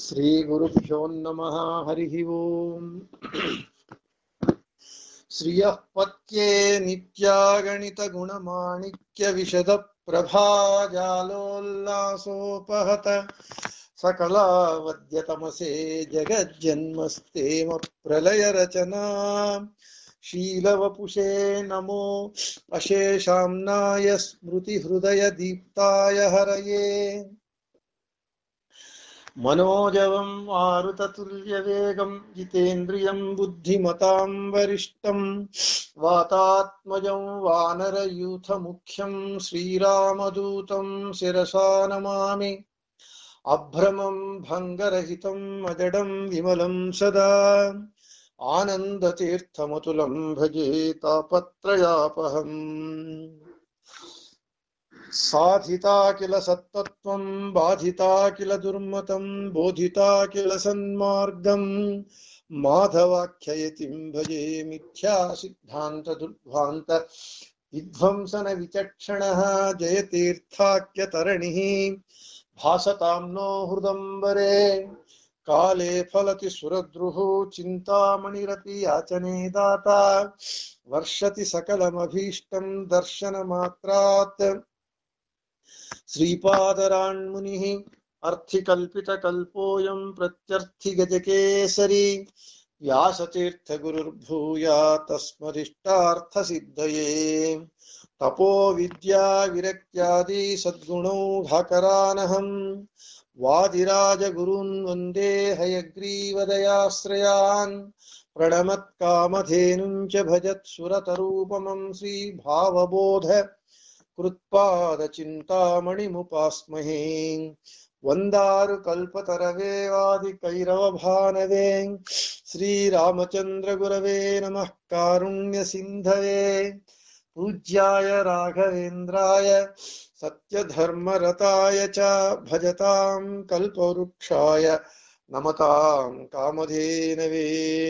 श्रीगुरुभ्यो नमः हरिः ओम् श्रियः पत्ये नित्यागणितगुणमाणिक्यविशदप्रभाजालोल्लासोपहत सकलावद्यतमसे जगज्जन्मस्तेम प्रलयरचना शीलवपुषे नमो अशेषाम्नाय स्मृतिहृदयदीप्ताय हरये मनोजवं मारुततुल्यवेगं जितेन्द्रियं बुद्धिमतां वरिष्ठं वातात्मजं वानरयूथमुख्यं श्रीरामदूतं शिरसा नमामि अभ्रमं भङ्गरहितम् अजडं विमलं सदा आनन्दतीर्थमतुलं भजे तापत्रयापहम् साधिता किल सत्तत्वं बाधिता किल दुर्मतं बोधिता किल सन्मार्गम् माधवाख्ययतिं भजे मिथ्या सिद्धान्तदुर्भान्त विध्वंसन विचक्षणः जयतीर्थाख्यतरणिः भासतां नो हृदम्बरे काले फलति सुरद्रुः चिन्तामणिरपि याचने दाता वर्षति सकलमभीष्टं दर्शनमात्रात् श्रीपादराण्मुनिः अर्थिकल्पितकल्पोऽयं प्रत्यर्थिगजकेसरी व्यासतीर्थगुरुर्भूया तस्मदिष्टार्थसिद्धये तपो विद्या विरक्त्यादि सद्गुणौ घाकरानहम् वादिराजगुरून् वन्दे हयग्रीवदयाश्रयान् प्रणमत्कामधेनुं च भजत्सुरतरूपमं श्रीभावबोध कृत्पादचिन्तामणिमुपास्महे वन्दारुकल्पतरवेवादिकैरवभानवे श्रीरामचन्द्रगुरवे नमः कारुण्यसिन्धवे पूज्याय राघवेन्द्राय सत्यधर्मरताय च भजतां कल्पवृक्षाय नमतां कामधेनवे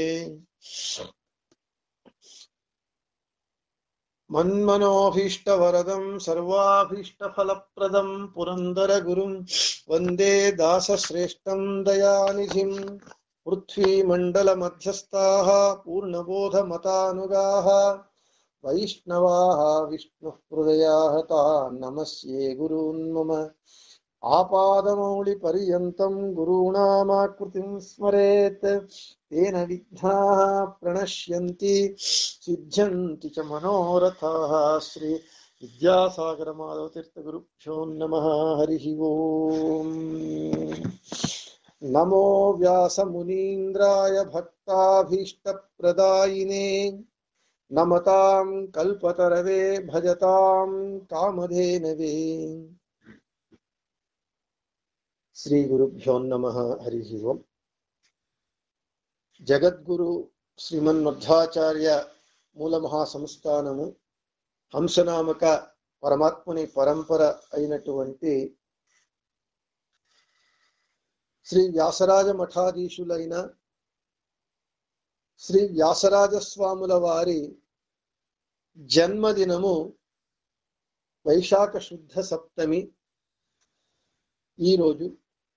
मन्मनोभीष्टवरदं सर्वाभीष्टफलप्रदं पुरन्दरगुरुं वन्दे दासश्रेष्ठं दयानिधिं पृथ्वीमण्डलमध्यस्थाः पूर्णबोधमतानुगाः वैष्णवाः विष्णुहृदयाः तान् नमस्ये गुरून् मम आपादमौलिपर्यन्तं गुरूणामाकृतिं स्मरेत् तेन विघ्नाः प्रणश्यन्ति सिद्ध्यन्ति च मनोरथाः श्री विद्यासागरमाधवतीर्थगुरुभ्यो नमः हरिः ओम् नमो व्यासमुनीन्द्राय भक्ताभीष्टप्रदायिने नमतां कल्पतरवे भजतां कामधेनवे శ్రీ గురుభ్యో నమ హరి ఓం జగద్గురు శ్రీమన్మధ్వాచార్య మూల మహాసంస్థానము హంసనామక పరమాత్మని పరంపర అయినటువంటి శ్రీ వ్యాసరాజ మఠాధీశులైన శ్రీ వ్యాసరాజ స్వాముల వారి జన్మదినము వైశాఖ శుద్ధ సప్తమి ఈరోజు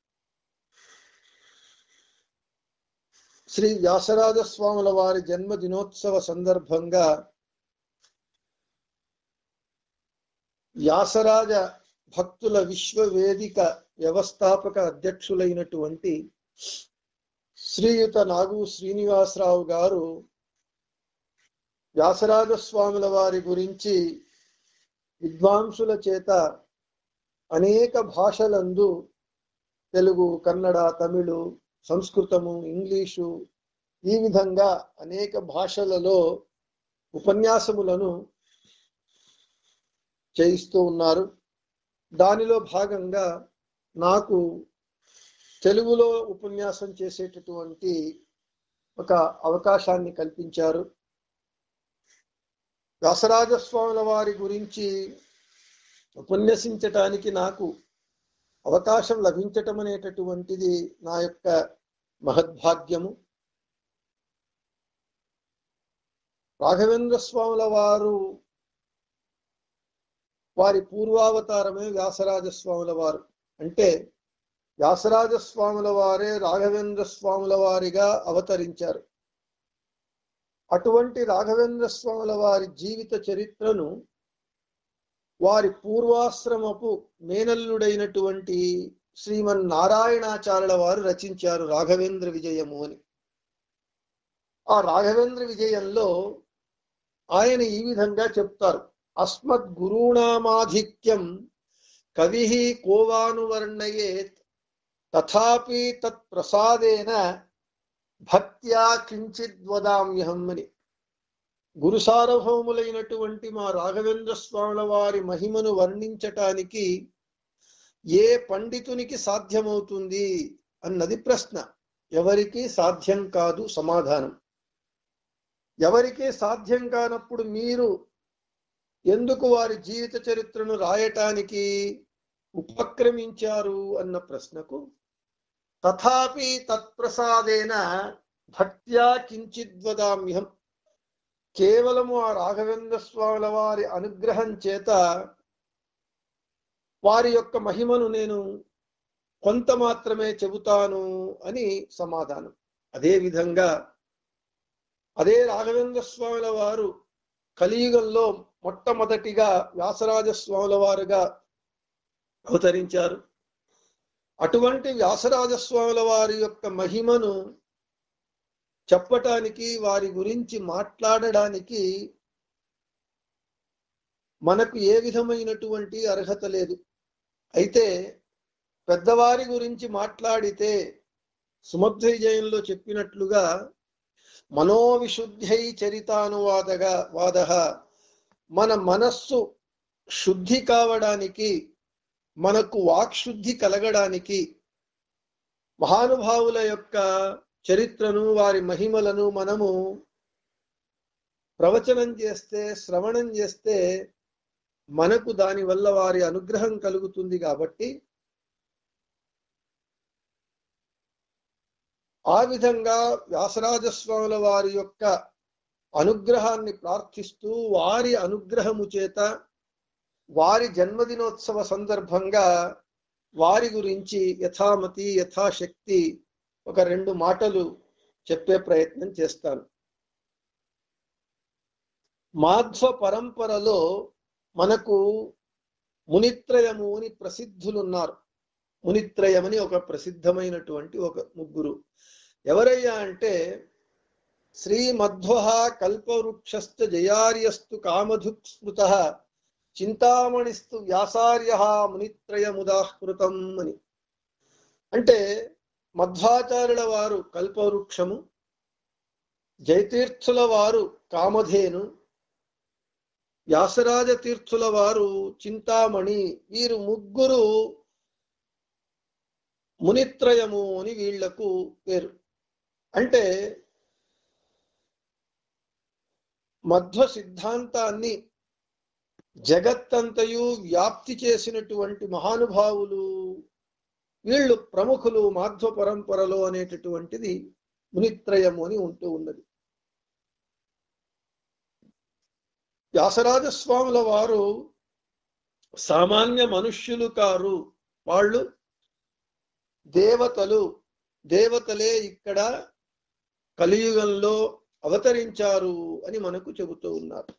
శ్రీ వ్యాసరాజ స్వాముల వారి జన్మదినోత్సవ సందర్భంగా వ్యాసరాజ భక్తుల విశ్వవేదిక వ్యవస్థాపక అధ్యక్షులైనటువంటి శ్రీయుత నాగు శ్రీనివాసరావు గారు వ్యాసరాజ స్వాముల వారి గురించి విద్వాంసుల చేత అనేక భాషలందు తెలుగు కన్నడ తమిళు సంస్కృతము ఇంగ్లీషు ఈ విధంగా అనేక భాషలలో ఉపన్యాసములను చేయిస్తూ ఉన్నారు దానిలో భాగంగా నాకు తెలుగులో ఉపన్యాసం చేసేటటువంటి ఒక అవకాశాన్ని కల్పించారు వ్యాసరాజస్వాముల వారి గురించి ఉపన్యసించటానికి నాకు అవకాశం లభించటం అనేటటువంటిది నా యొక్క మహద్భాగ్యము రాఘవేంద్ర స్వాముల వారు వారి పూర్వావతారమే వ్యాసరాజ స్వాముల వారు అంటే వ్యాసరాజ స్వాముల వారే రాఘవేంద్ర స్వాముల వారిగా అవతరించారు అటువంటి రాఘవేంద్ర స్వాముల వారి జీవిత చరిత్రను వారి పూర్వాశ్రమపు మేనల్లుడైనటువంటి శ్రీమన్ నారాయణాచార్యుల వారు రచించారు రాఘవేంద్ర విజయము అని ఆ రాఘవేంద్ర విజయంలో ఆయన ఈ విధంగా చెప్తారు అస్మద్ గురుణామాధిక్యం కవి కోవానువర్ణయేత్ తథాపి తత్ ప్రసాదేన భక్త్యా కించిత్ వదామ్యహం అని గురు సార్వభౌములైనటువంటి మా రాఘవేంద్ర స్వాముల వారి మహిమను వర్ణించటానికి ఏ పండితునికి సాధ్యమవుతుంది అన్నది ప్రశ్న ఎవరికి సాధ్యం కాదు సమాధానం ఎవరికి సాధ్యం కానప్పుడు మీరు ఎందుకు వారి జీవిత చరిత్రను రాయటానికి ఉపక్రమించారు అన్న ప్రశ్నకు తథాపి తత్ప్రసాదేన భక్త్యా కించిద్వదామ్యహం కేవలము ఆ రాఘవేంద్ర స్వాముల వారి అనుగ్రహం చేత వారి యొక్క మహిమను నేను కొంత మాత్రమే చెబుతాను అని సమాధానం అదే విధంగా అదే రాఘవేంద్ర స్వాముల వారు కలియుగంలో మొట్టమొదటిగా వ్యాసరాజ స్వాముల వారుగా అవతరించారు అటువంటి వ్యాసరాజ స్వాముల వారి యొక్క మహిమను చెప్పటానికి వారి గురించి మాట్లాడడానికి మనకు ఏ విధమైనటువంటి అర్హత లేదు అయితే పెద్దవారి గురించి మాట్లాడితే సుమధ్వజయంలో చెప్పినట్లుగా మనోవిశుద్ధై చరితానువాదగా వాద మన మనస్సు శుద్ధి కావడానికి మనకు వాక్శుద్ధి కలగడానికి మహానుభావుల యొక్క చరిత్రను వారి మహిమలను మనము ప్రవచనం చేస్తే శ్రవణం చేస్తే మనకు దాని వల్ల వారి అనుగ్రహం కలుగుతుంది కాబట్టి ఆ విధంగా వ్యాసరాజస్వాముల వారి యొక్క అనుగ్రహాన్ని ప్రార్థిస్తూ వారి అనుగ్రహము చేత వారి జన్మదినోత్సవ సందర్భంగా వారి గురించి యథామతి యథాశక్తి ఒక రెండు మాటలు చెప్పే ప్రయత్నం చేస్తాను మాధ్వ పరంపరలో మనకు మునిత్రయము అని ప్రసిద్ధులున్నారు మునిత్రయమని ఒక ప్రసిద్ధమైనటువంటి ఒక ముగ్గురు ఎవరయ్యా అంటే శ్రీ మధ్వ కల్పవృక్షస్థ జయార్యస్తు కామధుక్ స్మృత చింతామణిస్తు వ్యాసార్య మునిత్రయముదాహృతం అని అంటే మధ్వాచార్యుల వారు కల్పవృక్షము జయతీర్థుల వారు కామధేను వ్యాసరాజ తీర్థుల వారు చింతామణి వీరు ముగ్గురు మునిత్రయము అని వీళ్లకు పేరు అంటే మధ్వ సిద్ధాంతాన్ని జగత్తంతయు వ్యాప్తి చేసినటువంటి మహానుభావులు వీళ్ళు ప్రముఖులు మాధ్వ పరంపరలో అనేటటువంటిది మునిత్రయము అని ఉంటూ ఉన్నది వ్యాసరాజ స్వాముల వారు సామాన్య మనుష్యులు కారు వాళ్ళు దేవతలు దేవతలే ఇక్కడ కలియుగంలో అవతరించారు అని మనకు చెబుతూ ఉన్నారు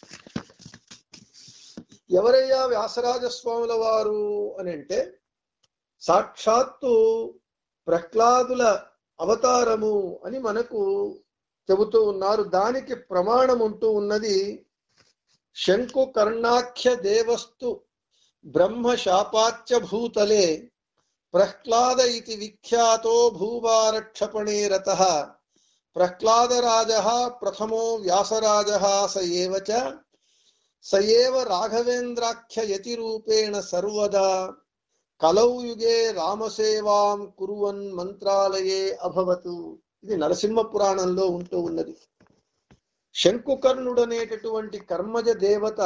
ఎవరయ్యా వ్యాసరాజ స్వాముల వారు అని అంటే సాక్షాత్తు ప్రహ్లాదుల అవతారము అని మనకు చెబుతూ ఉన్నారు దానికి ప్రమాణం ఉంటూ ఉన్నది శంకు కర్ణాఖ్య దేవస్తు బ్రహ్మ శాపాచ్య భూతలే ప్రహ్లాద ఇది విఖ్యాతో భూభారక్షపణే రత ప్రహ్లాదరాజ ప్రథమో వ్యాసరాజ స ఏవ చ స ఏవ రాఘవేంద్రాఖ్య యతిరూపేణ సర్వదా కలౌ యుగే రామసేవాం కురువన్ మంత్రాలయే అభవతు ఇది నరసింహ పురాణంలో ఉంటూ ఉన్నది శంకుకర్ణుడు అనేటటువంటి కర్మజ దేవత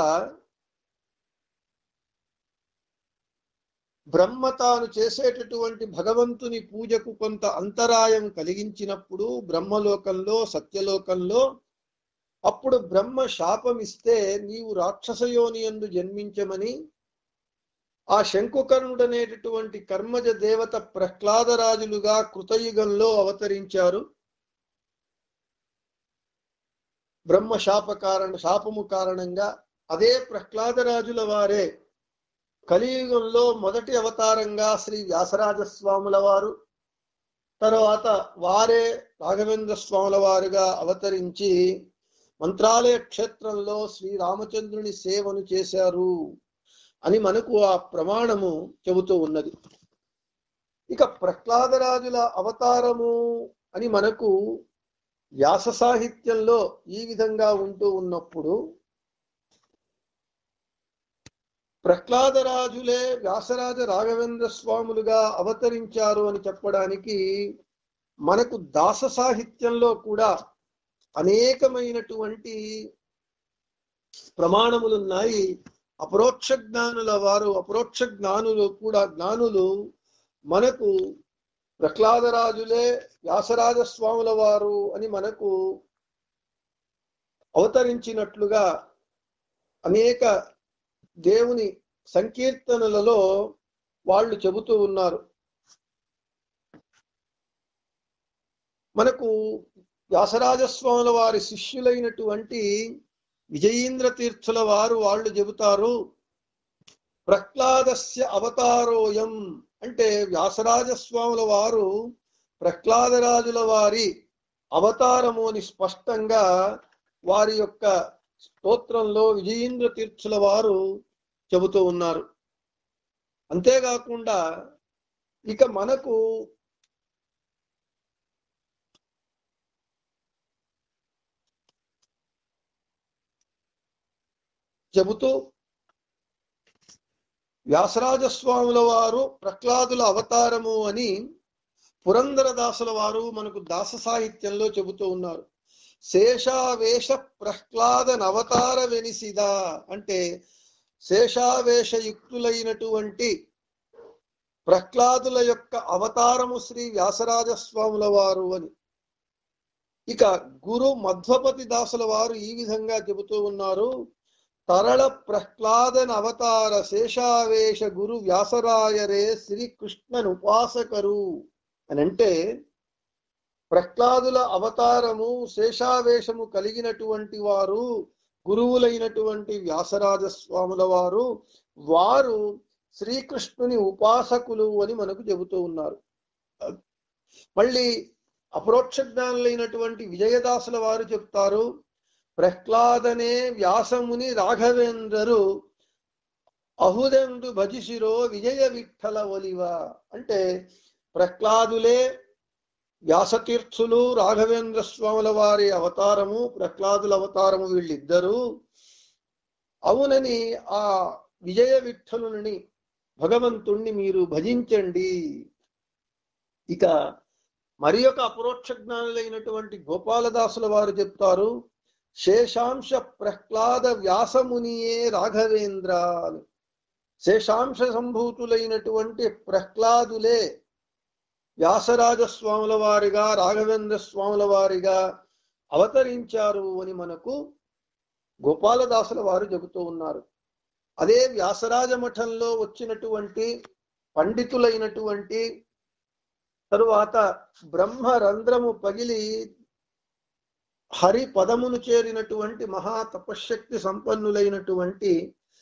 బ్రహ్మ తాను చేసేటటువంటి భగవంతుని పూజకు కొంత అంతరాయం కలిగించినప్పుడు బ్రహ్మలోకంలో సత్యలోకంలో అప్పుడు బ్రహ్మ శాపం ఇస్తే నీవు రాక్షసయోని ఎందు జన్మించమని ఆ శంకుకర్ణుడు అనేటటువంటి కర్మజ దేవత ప్రహ్లాదరాజులుగా కృతయుగంలో అవతరించారు బ్రహ్మ శాప కారణ శాపము కారణంగా అదే ప్రహ్లాదరాజుల వారే కలియుగంలో మొదటి అవతారంగా శ్రీ వ్యాసరాజ స్వాముల వారు తర్వాత వారే రాఘవేంద్ర స్వాముల వారుగా అవతరించి మంత్రాలయ క్షేత్రంలో శ్రీ రామచంద్రుని సేవను చేశారు అని మనకు ఆ ప్రమాణము చెబుతూ ఉన్నది ఇక ప్రహ్లాదరాజుల అవతారము అని మనకు వ్యాస సాహిత్యంలో ఈ విధంగా ఉంటూ ఉన్నప్పుడు ప్రహ్లాదరాజులే వ్యాసరాజ రాఘవేంద్ర స్వాములుగా అవతరించారు అని చెప్పడానికి మనకు దాస సాహిత్యంలో కూడా అనేకమైనటువంటి ప్రమాణములున్నాయి అపరోక్ష జ్ఞానుల వారు అపరోక్ష జ్ఞానులు కూడా జ్ఞానులు మనకు ప్రహ్లాదరాజులే వ్యాసరాజ స్వాముల వారు అని మనకు అవతరించినట్లుగా అనేక దేవుని సంకీర్తనలలో వాళ్ళు చెబుతూ ఉన్నారు మనకు వ్యాసరాజస్వాముల వారి శిష్యులైనటువంటి విజయీంద్ర తీర్థుల వారు వాళ్ళు చెబుతారు ప్రహ్లాదస్య అవతారోయం అంటే వ్యాసరాజస్వాముల వారు ప్రహ్లాదరాజుల వారి అవతారము అని స్పష్టంగా వారి యొక్క స్తోత్రంలో విజయీంద్ర తీర్థుల వారు చెబుతూ ఉన్నారు అంతేకాకుండా ఇక మనకు చెబుతూ వ్యాసరాజ స్వాముల వారు ప్రహ్లాదుల అవతారము అని పురందరదాసుల వారు మనకు దాస సాహిత్యంలో చెబుతూ ఉన్నారు శేషావేశ ప్రహ్లాద నవతార వెనిసిదా అంటే శేషావేశయుక్తులైనటువంటి ప్రహ్లాదుల యొక్క అవతారము శ్రీ వ్యాసరాజ స్వాముల వారు అని ఇక గురు మధ్వపతి దాసుల వారు ఈ విధంగా చెబుతూ ఉన్నారు తరళ ప్రహ్లాదన అవతార శేషావేశ గురు వ్యాసరాయరే శ్రీకృష్ణను ఉపాసకరు అని అంటే ప్రహ్లాదుల అవతారము శేషావేశము కలిగినటువంటి వారు గురువులైనటువంటి వ్యాసరాజ స్వాముల వారు వారు శ్రీకృష్ణుని ఉపాసకులు అని మనకు చెబుతూ ఉన్నారు మళ్ళీ అపరోక్ష జ్ఞానులైనటువంటి విజయదాసుల వారు చెప్తారు ప్రహ్లాదనే వ్యాసముని రాఘవేంద్రరు అహుదెందు భజిసిరో విజయ విఠల ఒలివ అంటే ప్రహ్లాదులే వ్యాసతీర్థులు రాఘవేంద్ర స్వాముల వారి అవతారము ప్రహ్లాదుల అవతారము వీళ్ళిద్దరూ అవునని ఆ విజయ విఠలుని భగవంతుణ్ణి మీరు భజించండి ఇక మరి ఒక అపరోక్ష జ్ఞానులైనటువంటి గోపాలదాసుల వారు చెప్తారు శేషాంశ ప్రహ్లాద వ్యాసమునియే రాఘవేంద్ర అని శేషాంశ సంభూతులైనటువంటి ప్రహ్లాదులే వ్యాసరాజ స్వాముల వారిగా రాఘవేంద్ర స్వాముల వారిగా అవతరించారు అని మనకు గోపాలదాసుల వారు చెబుతూ ఉన్నారు అదే వ్యాసరాజ మఠంలో వచ్చినటువంటి పండితులైనటువంటి తరువాత బ్రహ్మ రంధ్రము పగిలి హరి పదమును చేరినటువంటి మహా తపశక్తి సంపన్నులైనటువంటి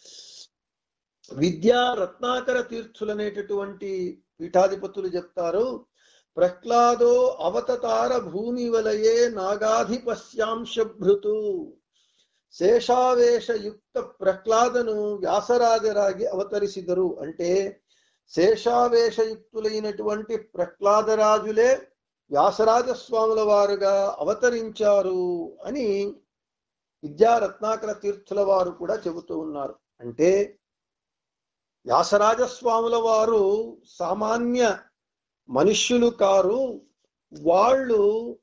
విద్యా రత్నాకర తీర్థులనేటటువంటి పీఠాధిపతులు చెప్తారు ప్రహ్లాదో అవతతార భూమి వలయే నాగాధిపస్యాంశభృతు శేషావేశయుక్త ప్రహ్లాదను వ్యాసరాజరాగి అవతరిసిదరు అంటే శేషావేశయుక్తులైనటువంటి ప్రహ్లాదరాజులే వ్యాసరాజ స్వాముల వారుగా అవతరించారు అని విద్యారత్నాకర తీర్థుల వారు కూడా చెబుతూ ఉన్నారు అంటే వ్యాసరాజ స్వాముల వారు సామాన్య మనుష్యులు కారు వాళ్ళు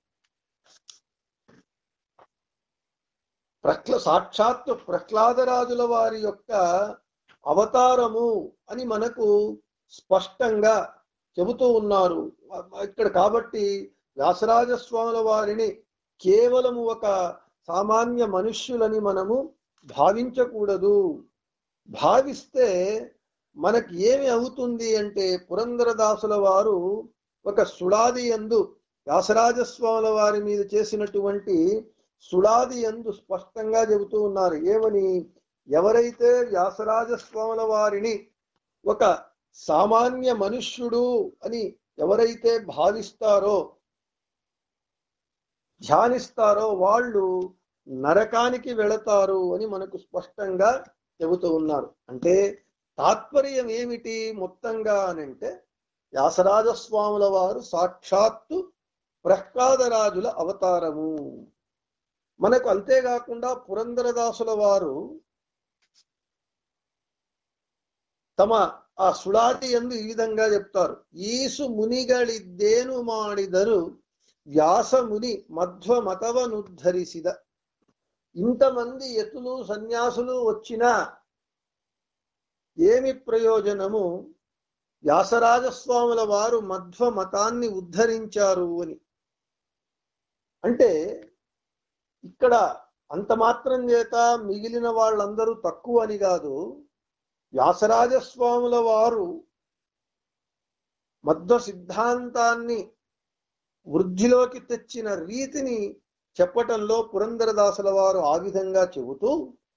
ప్రహ్ల సాక్షాత్ ప్రహ్లాదరాజుల వారి యొక్క అవతారము అని మనకు స్పష్టంగా చెబుతూ ఉన్నారు ఇక్కడ కాబట్టి వ్యాసరాజ స్వాముల వారిని కేవలము ఒక సామాన్య మనుష్యులని మనము భావించకూడదు భావిస్తే మనకి ఏమి అవుతుంది అంటే పురంధరదాసుల వారు ఒక సుడాది ఎందు వ్యాసరాజస్వాముల వారి మీద చేసినటువంటి సుడాది ఎందు స్పష్టంగా చెబుతూ ఉన్నారు ఏమని ఎవరైతే వ్యాసరాజస్వాముల వారిని ఒక సామాన్య మనుష్యుడు అని ఎవరైతే భావిస్తారో ధ్యానిస్తారో వాళ్ళు నరకానికి వెళతారు అని మనకు స్పష్టంగా చెబుతూ ఉన్నారు అంటే తాత్పర్యం ఏమిటి మొత్తంగా అని అంటే వ్యాసరాజ స్వాముల వారు సాక్షాత్తు ప్రహ్లాదరాజుల అవతారము మనకు అంతేకాకుండా పురంధరదాసుల వారు తమ ఆ సుడాతి ఎందు ఈ విధంగా చెప్తారు ఈసు మునిಗಳಿದ್ದೇನು ಮಾಡಿದರು వ్యాసముని మధ్వ మతవనుద్ధరిసిద ఇంతమంది ఎతులు సన్యాసులు వచ్చినా ఏమి ప్రయోజనము వ్యాసరాజస్వాముల వారు మధ్వ మతాన్ని ఉద్ధరించారు అని అంటే ఇక్కడ అంత మాత్రం చేత మిగిలిన వాళ్ళందరూ తక్కువ అని కాదు వ్యాసరాజస్వాముల వారు మధ్వ సిద్ధాంతాన్ని వృద్ధిలోకి తెచ్చిన రీతిని చెప్పటంలో పురంధరదాసుల వారు ఆ విధంగా చెబుతూ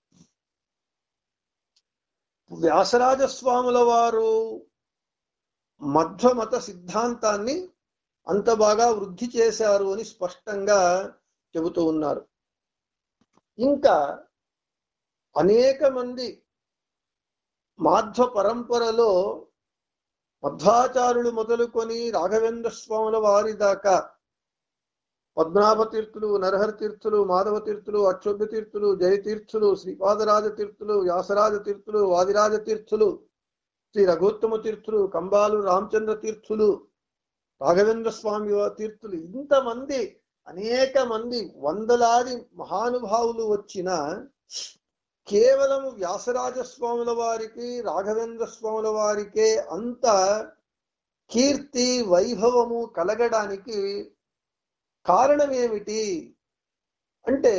వ్యాసరాజస్వాముల వారు మధ్వ మత సిద్ధాంతాన్ని అంత బాగా వృద్ధి చేశారు అని స్పష్టంగా చెబుతూ ఉన్నారు ఇంకా అనేక మంది మాధ్వ పరంపరలో మధ్వాచారులు మొదలుకొని రాఘవేంద్ర స్వాముల వారి దాకా పద్మనాభ తీర్థులు నరహర తీర్థులు మాధవ తీర్థులు అక్షోభ్య తీర్థులు జయతీర్థులు శ్రీపాదరాజ తీర్థులు వ్యాసరాజ తీర్థులు వాదిరాజ తీర్థులు శ్రీ రఘుత్తమ తీర్థులు కంబాలు రామచంద్ర తీర్థులు రాఘవేంద్ర స్వామి తీర్థులు ఇంతమంది అనేక మంది వందలాది మహానుభావులు వచ్చిన కేవలం వ్యాసరాజ స్వాముల వారికి రాఘవేంద్ర స్వాముల వారికే అంత కీర్తి వైభవము కలగడానికి కారణం ఏమిటి అంటే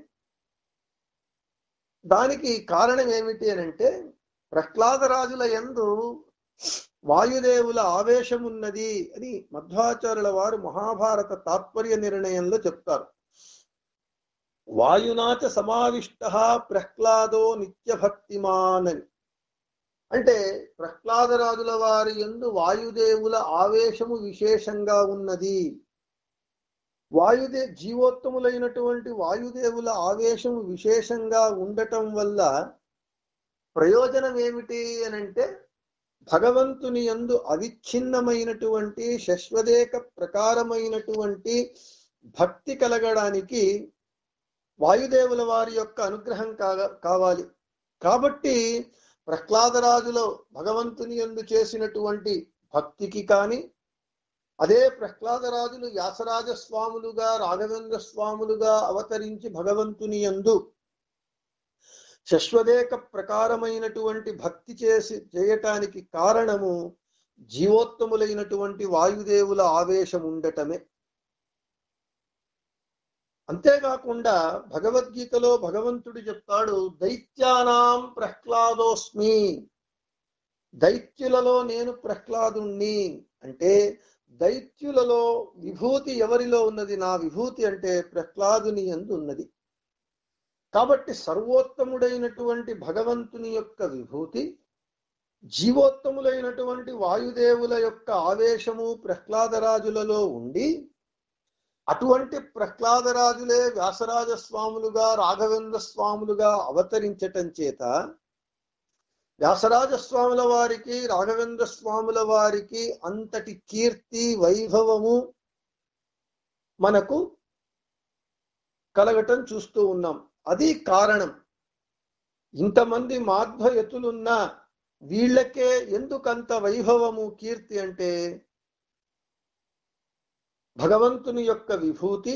దానికి కారణం ఏమిటి అని అంటే ప్రహ్లాదరాజుల ఎందు వాయుదేవుల ఆవేశం ఉన్నది అని మధ్వాచార్యుల వారు మహాభారత తాత్పర్య నిర్ణయంలో చెప్తారు వాయునాచ సమావిష్ట ప్రహ్లాదో నిత్యభక్తిమాన్ అని అంటే ప్రహ్లాదరాజుల వారి ఎందు వాయుదేవుల ఆవేశము విశేషంగా ఉన్నది వాయుదే జీవోత్తములైనటువంటి వాయుదేవుల ఆవేశము విశేషంగా ఉండటం వల్ల ప్రయోజనం ఏమిటి అనంటే భగవంతుని యందు అవిచ్ఛిన్నమైనటువంటి శశ్వదేక ప్రకారమైనటువంటి భక్తి కలగడానికి వాయుదేవుల వారి యొక్క అనుగ్రహం కాగా కావాలి కాబట్టి ప్రహ్లాదరాజులో భగవంతుని యందు చేసినటువంటి భక్తికి కానీ అదే ప్రహ్లాదరాజులు వ్యాసరాజ స్వాములుగా రాఘవేంద్ర స్వాములుగా అవతరించి భగవంతుని యందు శశ్వదేక ప్రకారమైనటువంటి భక్తి చేసి చేయటానికి కారణము జీవోత్తములైనటువంటి వాయుదేవుల ఆవేశం ఉండటమే అంతేకాకుండా భగవద్గీతలో భగవంతుడు చెప్తాడు దైత్యానాం ప్రహ్లాదోస్మి దైత్యులలో నేను ప్రహ్లాదుణ్ణి అంటే దైత్యులలో విభూతి ఎవరిలో ఉన్నది నా విభూతి అంటే ప్రహ్లాదుని ఎందు ఉన్నది కాబట్టి సర్వోత్తముడైనటువంటి భగవంతుని యొక్క విభూతి జీవోత్తములైనటువంటి వాయుదేవుల యొక్క ఆవేశము ప్రహ్లాదరాజులలో ఉండి అటువంటి ప్రహ్లాదరాజులే వ్యాసరాజ స్వాములుగా రాఘవేంద్ర స్వాములుగా అవతరించటం చేత వ్యాసరాజ స్వాముల వారికి రాఘవేంద్ర స్వాముల వారికి అంతటి కీర్తి వైభవము మనకు కలగటం చూస్తూ ఉన్నాం అది కారణం ఇంతమంది మాధ్వయతులున్న వీళ్ళకే ఎందుకంత వైభవము కీర్తి అంటే భగవంతుని యొక్క విభూతి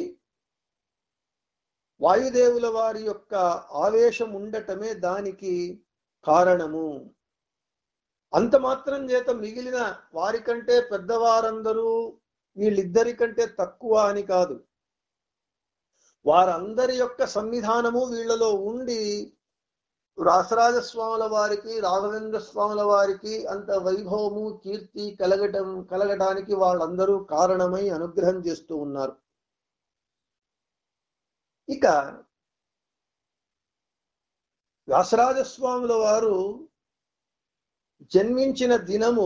వాయుదేవుల వారి యొక్క ఆవేశం ఉండటమే దానికి కారణము అంత మాత్రం చేత మిగిలిన వారికంటే పెద్దవారందరూ వీళ్ళిద్దరి కంటే తక్కువ అని కాదు వారందరి యొక్క సన్నిధానము వీళ్ళలో ఉండి రాసరాజ స్వాముల వారికి రాఘవేంద్ర స్వాముల వారికి అంత వైభవము కీర్తి కలగటం కలగటానికి వాళ్ళందరూ కారణమై అనుగ్రహం చేస్తూ ఉన్నారు ఇక వ్యాసరాజ స్వాముల వారు జన్మించిన దినము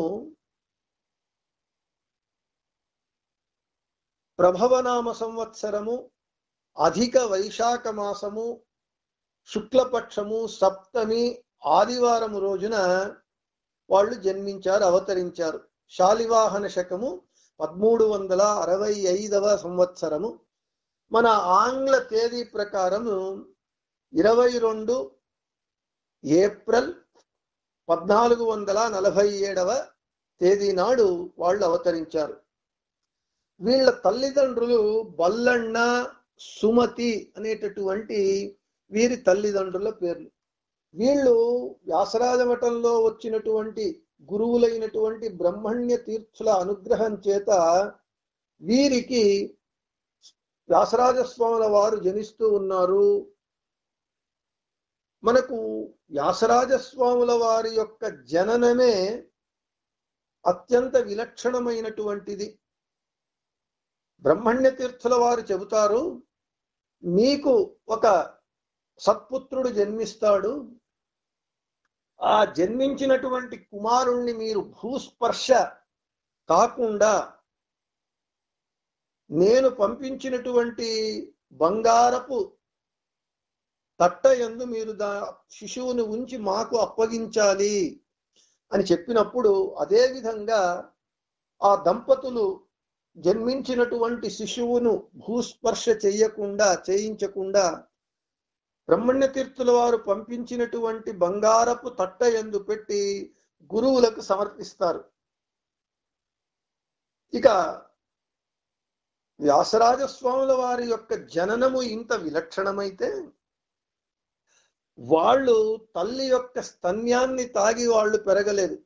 ప్రభవనామ సంవత్సరము అధిక వైశాఖ మాసము శుక్లపక్షము సప్తమి ఆదివారం రోజున వాళ్ళు జన్మించారు అవతరించారు శాలివాహన శకము పదమూడు వందల అరవై ఐదవ సంవత్సరము మన ఆంగ్ల తేదీ ప్రకారము ఇరవై రెండు ఏప్రిల్ పద్నాలుగు వందల నలభై ఏడవ తేదీ నాడు వాళ్ళు అవతరించారు వీళ్ళ తల్లిదండ్రులు బల్లಣ್ణ సుమతి అనేటటువంటి వీరి తల్లిదండ్రుల పేర్లు వీళ్ళు వ్యాసరాజ మఠంలో వచ్చినటువంటి గురువులైనటువంటి బ్రహ్మణ్య తీర్థుల అనుగ్రహం చేత వీరికి వ్యాసరాజ స్వాముల వారు జనిస్తూ ఉన్నారు మనకు వ్యాసరాజ స్వాముల వారి యొక్క జననమే అత్యంత విలక్షణమైనటువంటిది బ్రహ్మణ్య తీర్థుల వారు చెబుతారు మీకు ఒక సత్పుత్రుడు జన్మిస్తాడు ఆ జన్మించినటువంటి కుమారుణ్ణి మీరు భూస్పర్శ కాకుండా నేను పంపించినటువంటి బంగారపు తట్ట ఎందు మీరు దా శిశువుని ఉంచి మాకు అప్పగించాలి అని చెప్పినప్పుడు అదే విధంగా ఆ దంపతులు జన్మించినటువంటి శిశువును భూస్పర్శ చెయ్యకుండా చేయించకుండా బ్రహ్మణ్య తీర్థుల వారు పంపించినటువంటి బంగారపు తట్ట ఎందు పెట్టి గురువులకు సమర్పిస్తారు ఇక వ్యాసరాజ స్వాముల వారి యొక్క జననము ఇంత విలక్షణమైతే వాళ్ళు తల్లి యొక్క స్తన్యాన్ని తాగి వాళ్ళు పెరగలేదు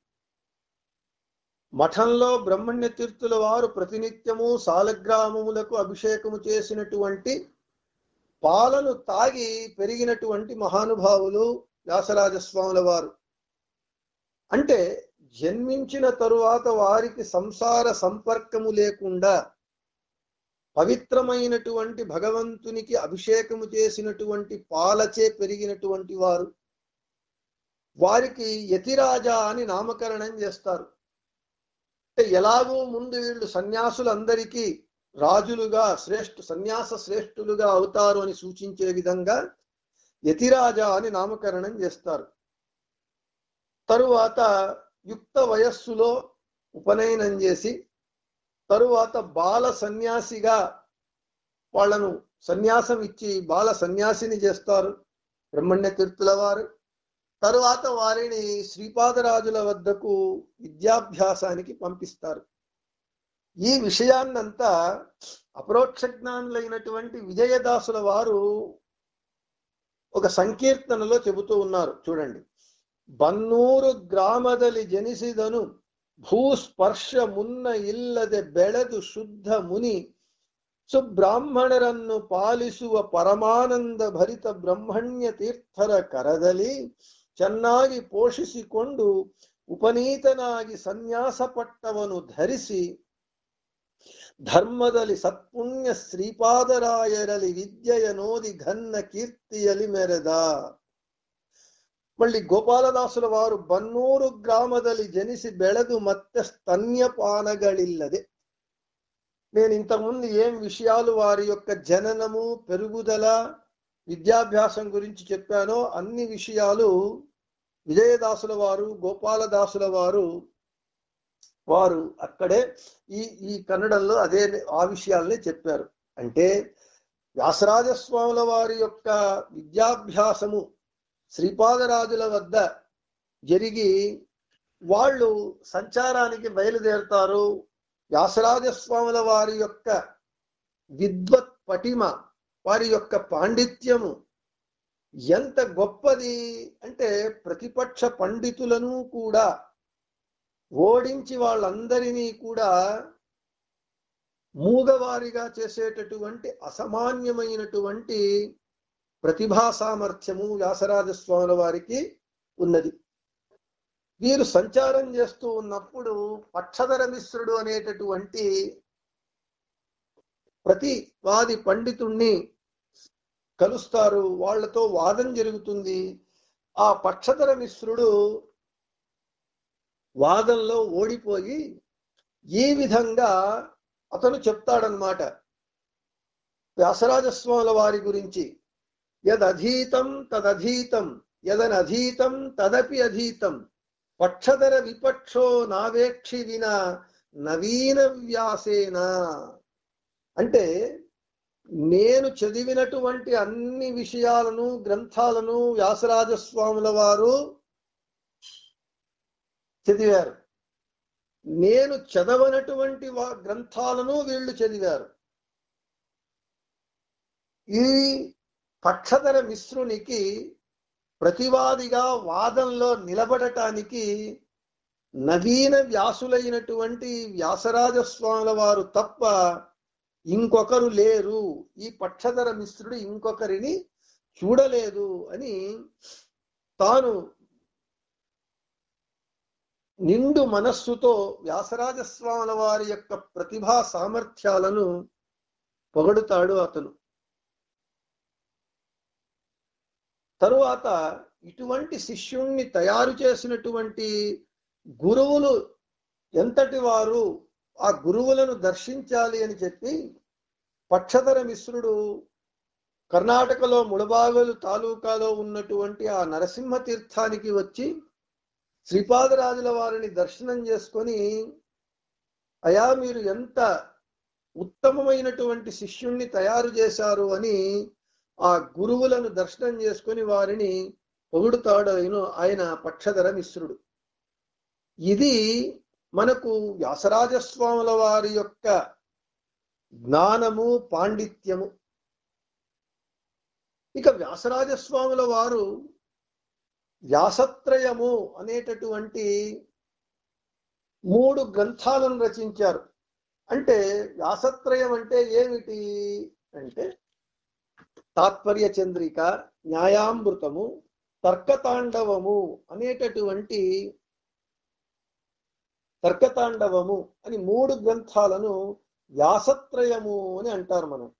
మఠంలో బ్రహ్మణ్య తీర్థుల వారు ప్రతినిత్యము సాలగ్రామములకు అభిషేకము చేసినటువంటి పాలను తాగి పెరిగినటువంటి మహానుభావులు వ్యాసరాజస్వాముల వారు అంటే జన్మించిన తరువాత వారికి సంసార సంపర్కము లేకుండా పవిత్రమైనటువంటి భగవంతునికి అభిషేకము చేసినటువంటి పాలచే పెరిగినటువంటి వారు వారికి యతిరాజా అని నామకరణం చేస్తారు అంటే ఎలాగో ముందు వీళ్ళు సన్యాసులందరికీ రాజులుగా శ్రేష్ఠ సన్యాస శ్రేష్ఠులుగా అవుతారు అని సూచించే విధంగా యతిరాజా అని నామకరణం చేస్తారు తరువాత యుక్త వయస్సులో ఉపనయనం చేసి తరువాత బాల సన్యాసిగా వాళ్ళను సన్యాసం ఇచ్చి బాల సన్యాసిని చేస్తారు బ్రహ్మణ్య తీర్థుల వారు తరువాత వారిని శ్రీపాదరాజుల వద్దకు విద్యాభ్యాసానికి పంపిస్తారు ఈ విషయాన్నంతా అపరోక్ష జ్ఞానులైనటువంటి విజయదాసుల వారు ఒక సంకీర్తనలో చెబుతూ ఉన్నారు చూడండి బన్నూరు గ్రామದಲ್ಲಿ ಜನಿಸಿದನು ಭೂಸ್ಪರ್ಶ ಮುನ್ನ ಇಲ್ಲದೆ ಬೆಳೆದು ಶುದ್ಧ ಮುನಿ ಸುಬ್ರಾಹ್ಮಣರನ್ನು ಪಾಲಿಸುವ ಪರಮಾನಂದ ಭರಿತ ಬ್ರಹ್ಮಣ್ಯ ತೀರ್ಥರ ಕರದಲ್ಲಿ ಚೆನ್ನಾಗಿ ಪೋಷಿಸಿಕೊಂಡು ಉಪನೀತನಾಗಿ ಸನ್ಯಾಸ ಪಟ್ಟವನು ಧರಿಸಿ ಧರ್ಮದಲ್ಲಿ ಸತ್ಪುಣ್ಯ ಶ್ರೀಪಾದರಾಯರಲ್ಲಿ ವಿದ್ಯೆಯ ನೋದಿ ಘನ್ನ ಕೀರ್ತಿಯಲಿ ಮೆರೆದ మళ్ళీ గోపాలదాసుల వారు బన్నూరు గ్రామದಲ್ಲಿ జనిసి బెಳೆದು ಮತ್ತೆ స్తన్యపానಗಳಿಲ್ಲದೆ నేను ఇంతకుముందు ఏం విషయాలు వారి యొక్క జననము పెరుగుదల విద్యాభ్యాసం గురించి చెప్పానో అన్ని విషయాలు విజయదాసుల వారు గోపాలదాసుల వారు వారు అక్కడే ఈ ఈ కన్నడంలో అదే ఆ విషయాలనే చెప్పారు అంటే వ్యాసరాజ స్వాముల వారి యొక్క విద్యాభ్యాసము శ్రీపాదరాజుల వద్ద జరిగి వాళ్ళు సంచారానికి బయలుదేరుతారు వ్యాసరాజస్వాముల వారి యొక్క విద్వత్ పటిమ వారి యొక్క పాండిత్యము ఎంత గొప్పది అంటే ప్రతిపక్ష పండితులను కూడా ఓడించి వాళ్ళందరినీ కూడా మూగవారిగా చేసేటటువంటి అసామాన్యమైనటువంటి ప్రతిభా సామర్థ్యము వ్యాసరాజస్వాముల వారికి ఉన్నది వీరు సంచారం చేస్తూ ఉన్నప్పుడు పక్షధర మిశ్రుడు అనేటటువంటి ప్రతి వాది పండితుణ్ణి కలుస్తారు వాళ్లతో వాదం జరుగుతుంది ఆ పక్షధర మిశ్రుడు వాదంలో ఓడిపోయి ఈ విధంగా అతను చెప్తాడనమాట వ్యాసరాజస్వాముల వారి గురించి యదధీతం తదధీతం యదనధీతం తదపి అధీతం పక్షధర విపక్షో నావేక్షి విన నవీన వ్యాసేన అంటే నేను చదివినటువంటి అన్ని విషయాలను గ్రంథాలను వ్యాసరాజస్వాముల వారు చదివారు నేను చదవనటువంటి వా గ్రంథాలను వీళ్ళు చదివారు ఈ పక్షధర మిశ్రునికి ప్రతివాదిగా వాదంలో నిలబడటానికి నవీన వ్యాసులైనటువంటి వ్యాసరాజస్వాముల వారు తప్ప ఇంకొకరు లేరు ఈ పక్షధర మిశ్రుడు ఇంకొకరిని చూడలేదు అని తాను నిండు మనస్సుతో వ్యాసరాజస్వాముల వారి యొక్క ప్రతిభా సామర్థ్యాలను పొగడుతాడు అతను తరువాత ఇటువంటి శిష్యుణ్ణి తయారు చేసినటువంటి గురువులు ఎంతటి వారు ఆ గురువులను దర్శించాలి అని చెప్పి పక్షధర మిశ్రుడు కర్ణాటకలో ముళబాగలు తాలూకాలో ఉన్నటువంటి ఆ నరసింహ తీర్థానికి వచ్చి శ్రీపాదరాజుల వారిని దర్శనం చేసుకొని అయా మీరు ఎంత ఉత్తమమైనటువంటి శిష్యుణ్ణి తయారు చేశారు అని ఆ గురువులను దర్శనం చేసుకొని వారిని పొగుడుతాడు ఆయన ఆయన పక్షధర మిశ్రుడు ఇది మనకు వ్యాసరాజస్వాముల వారి యొక్క జ్ఞానము పాండిత్యము ఇక వ్యాసరాజస్వాముల వారు వ్యాసత్రయము అనేటటువంటి మూడు గ్రంథాలను రచించారు అంటే వ్యాసత్రయం అంటే ఏమిటి అంటే తాత్పర్య చంద్రిక న్యాయామృతము తర్కతాండవము అనేటటువంటి తర్కతాండవము అని మూడు గ్రంథాలను వ్యాసత్రయము అని అంటారు మనం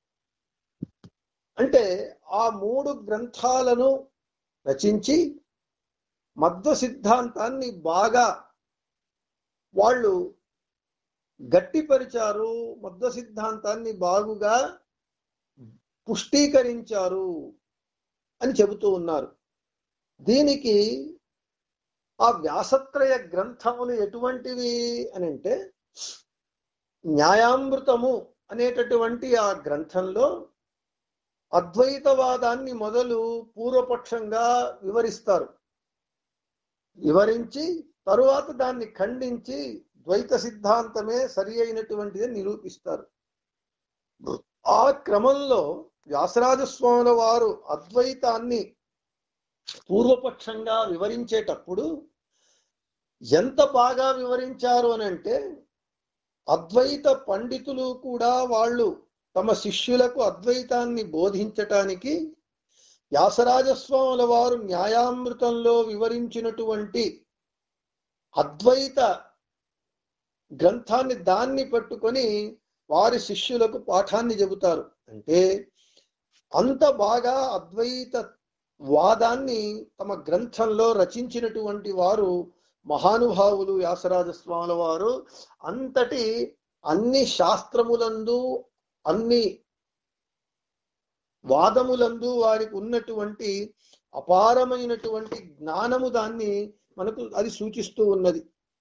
అంటే ఆ మూడు గ్రంథాలను రచించి మధ్వ సిద్ధాంతాన్ని బాగా వాళ్ళు గట్టిపరిచారు మధ్వ సిద్ధాంతాన్ని బాగుగా పుష్టీకరించారు అని చెబుతూ ఉన్నారు దీనికి ఆ వ్యాసత్రయ గ్రంథములు ఎటువంటివి అని అంటే న్యాయామృతము అనేటటువంటి ఆ గ్రంథంలో అద్వైతవాదాన్ని మొదలు పూర్వపక్షంగా వివరిస్తారు వివరించి తరువాత దాన్ని ఖండించి ద్వైత సిద్ధాంతమే సరి అయినటువంటిది నిరూపిస్తారు ఆ క్రమంలో వ్యాసరాజస్వాముల వారు అద్వైతాన్ని పూర్వపక్షంగా వివరించేటప్పుడు ఎంత బాగా వివరించారు అని అంటే అద్వైత పండితులు కూడా వాళ్ళు తమ శిష్యులకు అద్వైతాన్ని బోధించటానికి వ్యాసరాజస్వాముల వారు న్యాయామృతంలో వివరించినటువంటి అద్వైత గ్రంథాన్ని దాన్ని పట్టుకొని వారి శిష్యులకు పాఠాన్ని చెబుతారు అంటే అంత బాగా అద్వైత వాదాన్ని తమ గ్రంథంలో రచించినటువంటి వారు మహానుభావులు వ్యాసరాజ స్వాముల వారు అంతటి అన్ని శాస్త్రములందు అన్ని వాదములందు వారికి ఉన్నటువంటి అపారమైనటువంటి జ్ఞానము దాన్ని మనకు అది సూచిస్తూ ఉన్నది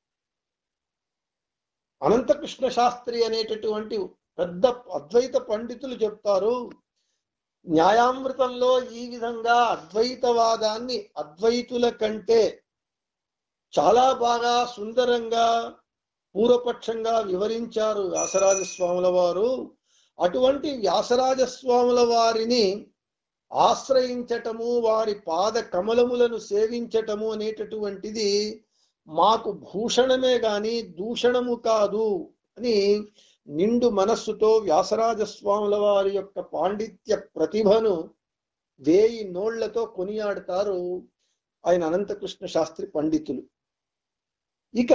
అనంతకృష్ణ శాస్త్రి అనేటటువంటి పెద్ద అద్వైత పండితులు చెప్తారు న్యాయామృతంలో ఈ విధంగా అద్వైతవాదాన్ని అద్వైతుల కంటే చాలా బాగా సుందరంగా పూర్వపక్షంగా వివరించారు వ్యాసరాజ స్వాముల వారు అటువంటి వ్యాసరాజ స్వాముల వారిని ఆశ్రయించటము వారి పాద కమలములను సేవించటము అనేటటువంటిది మాకు భూషణమే గాని దూషణము కాదు అని నిండు మనస్సుతో వ్యాసరాజ స్వాముల వారి యొక్క పాండిత్య ప్రతిభను వేయి నోళ్లతో కొనియాడుతారు ఆయన అనంతకృష్ణ శాస్త్రి పండితులు ఇక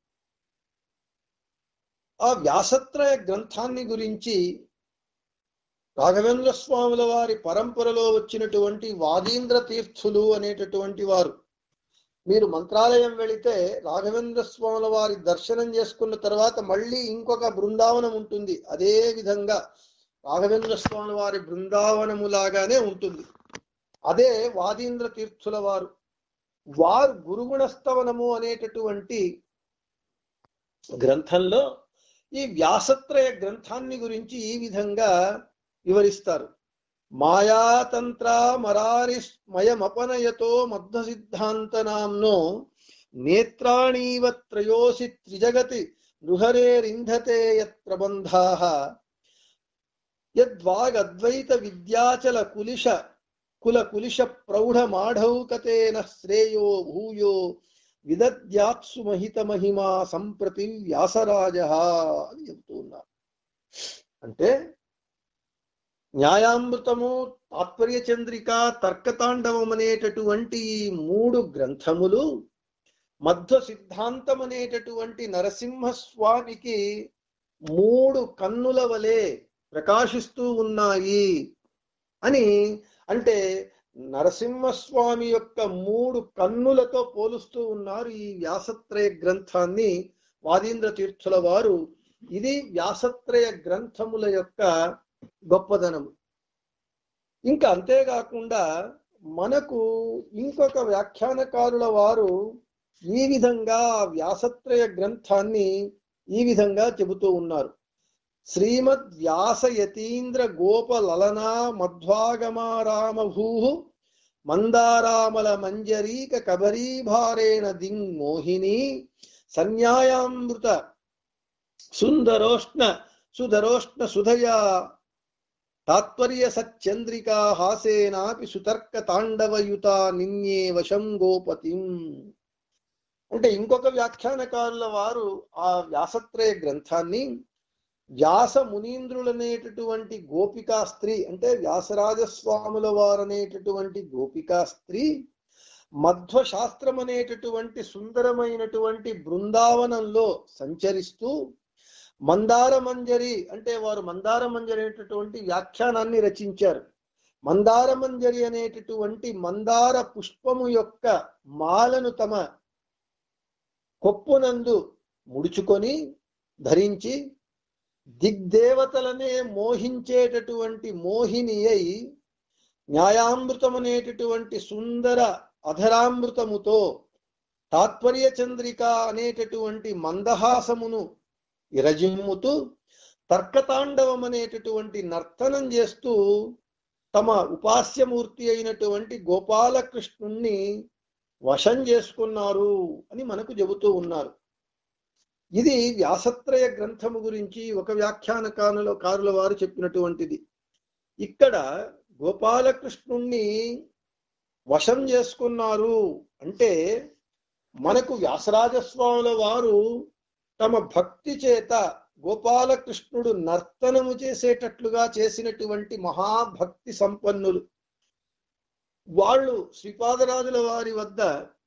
ఆ వ్యాసత్రయ గ్రంథాన్ని గురించి రాఘవేంద్ర స్వాముల వారి పరంపరలో వచ్చినటువంటి వాదీంద్ర తీర్థులు అనేటటువంటి వారు మీరు మంత్రాలయం వెళితే రాఘవేంద్ర స్వాముల వారి దర్శనం చేసుకున్న తర్వాత మళ్ళీ ఇంకొక బృందావనం ఉంటుంది అదే విధంగా రాఘవేంద్ర స్వాముల వారి బృందావనము లాగానే ఉంటుంది అదే వాదీంద్ర తీర్థుల వారు వారు గురుగుణస్తవనము అనేటటువంటి గ్రంథంలో ఈ వ్యాసత్రయ గ్రంథాన్ని గురించి ఈ విధంగా వివరిస్తారు మాయాతంత్ర మరారిమయమపనయతో మధ్వ సిద్ధాంతనాంనో నేత్రాణీవ త్రయోసి త్రిజగతి నృహరేరింధతే యత్ ప్రబంధాః యద్వాగద్వైత విద్యాచల కులిశ కుల కులిశ ప్రౌఢ మాఢౌకతేన శ్రేయో భూయో విదద్యాత్సు మహిత మహిమా సంప్రతి వ్యాసరాజ అని చెబుతూ ఉన్నారు అంటే న్యాయామృతము తాత్పర్య చంద్రిక తర్కతాండవం అనేటటువంటి ఈ మూడు గ్రంథములు మధ్వ సిద్ధాంతం అనేటటువంటి నరసింహస్వామికి మూడు కన్నుల వలె ప్రకాశిస్తూ ఉన్నాయి అని అంటే నరసింహస్వామి యొక్క మూడు కన్నులతో పోలుస్తూ ఉన్నారు ఈ వ్యాసత్రయ గ్రంథాన్ని వాదీంద్ర తీర్థుల వారు ఇది వ్యాసత్రయ గ్రంథముల యొక్క గొప్పదనము ఇంకా అంతేకాకుండా మనకు ఇంకొక వ్యాఖ్యానకారుల వారు ఈ విధంగా వ్యాసత్రయ గ్రంథాన్ని ఈ విధంగా చెబుతూ ఉన్నారు శ్రీమద్ వ్యాస యతీంద్ర గోప లలనా మధ్వాగమారామభూ మందారామల మంజరీక కబరీభారేణ దింగ్ మోహిని సన్యాయామృత సుందరోష్ణ సుధరోష్ణ సుధయా తాత్పర్య సచ్చంద్రికా హాసేనాపి సుతర్క తాండవయుత నిన్యే వశం గోపతిం అంటే ఇంకొక వ్యాఖ్యానకారుల వారు ఆ వ్యాసత్రయ గ్రంథాన్ని వ్యాస మునీంద్రులనేటటువంటి గోపికా స్త్రీ అంటే వ్యాసరాజ స్వాముల వారు అనేటటువంటి గోపికా స్త్రీ మధ్వ శాస్త్రం అనేటటువంటి సుందరమైనటువంటి బృందావనంలో సంచరిస్తూ మందార మంజరి అంటే వారు మందార మంజరి అనేటటువంటి వ్యాఖ్యానాన్ని రచించారు మందార మంజరి అనేటటువంటి మందార పుష్పము యొక్క మాలను తమ కొప్పునందు ముడుచుకొని ధరించి దిగ్దేవతలనే మోహించేటటువంటి మోహిని అయి న్యాయామృతం అనేటటువంటి సుందర అధరామృతముతో తాత్పర్య చంద్రిక అనేటటువంటి మందహాసమును ఇరజిమ్ముతూ తర్కతాండవం అనేటటువంటి నర్తనం చేస్తూ తమ ఉపాస్యమూర్తి అయినటువంటి గోపాలకృష్ణుణ్ణి వశం చేసుకున్నారు అని మనకు చెబుతూ ఉన్నారు ఇది వ్యాసత్రయ గ్రంథము గురించి ఒక వ్యాఖ్యానకారుల కారుల వారు చెప్పినటువంటిది ఇక్కడ గోపాలకృష్ణుణ్ణి వశం చేసుకున్నారు అంటే మనకు వ్యాసరాజస్వాముల వారు తమ భక్తి చేత గోపాలకృష్ణుడు నర్తనము చేసేటట్లుగా చేసినటువంటి మహాభక్తి సంపన్నులు వాళ్ళు శ్రీపాదరాజుల వారి వద్ద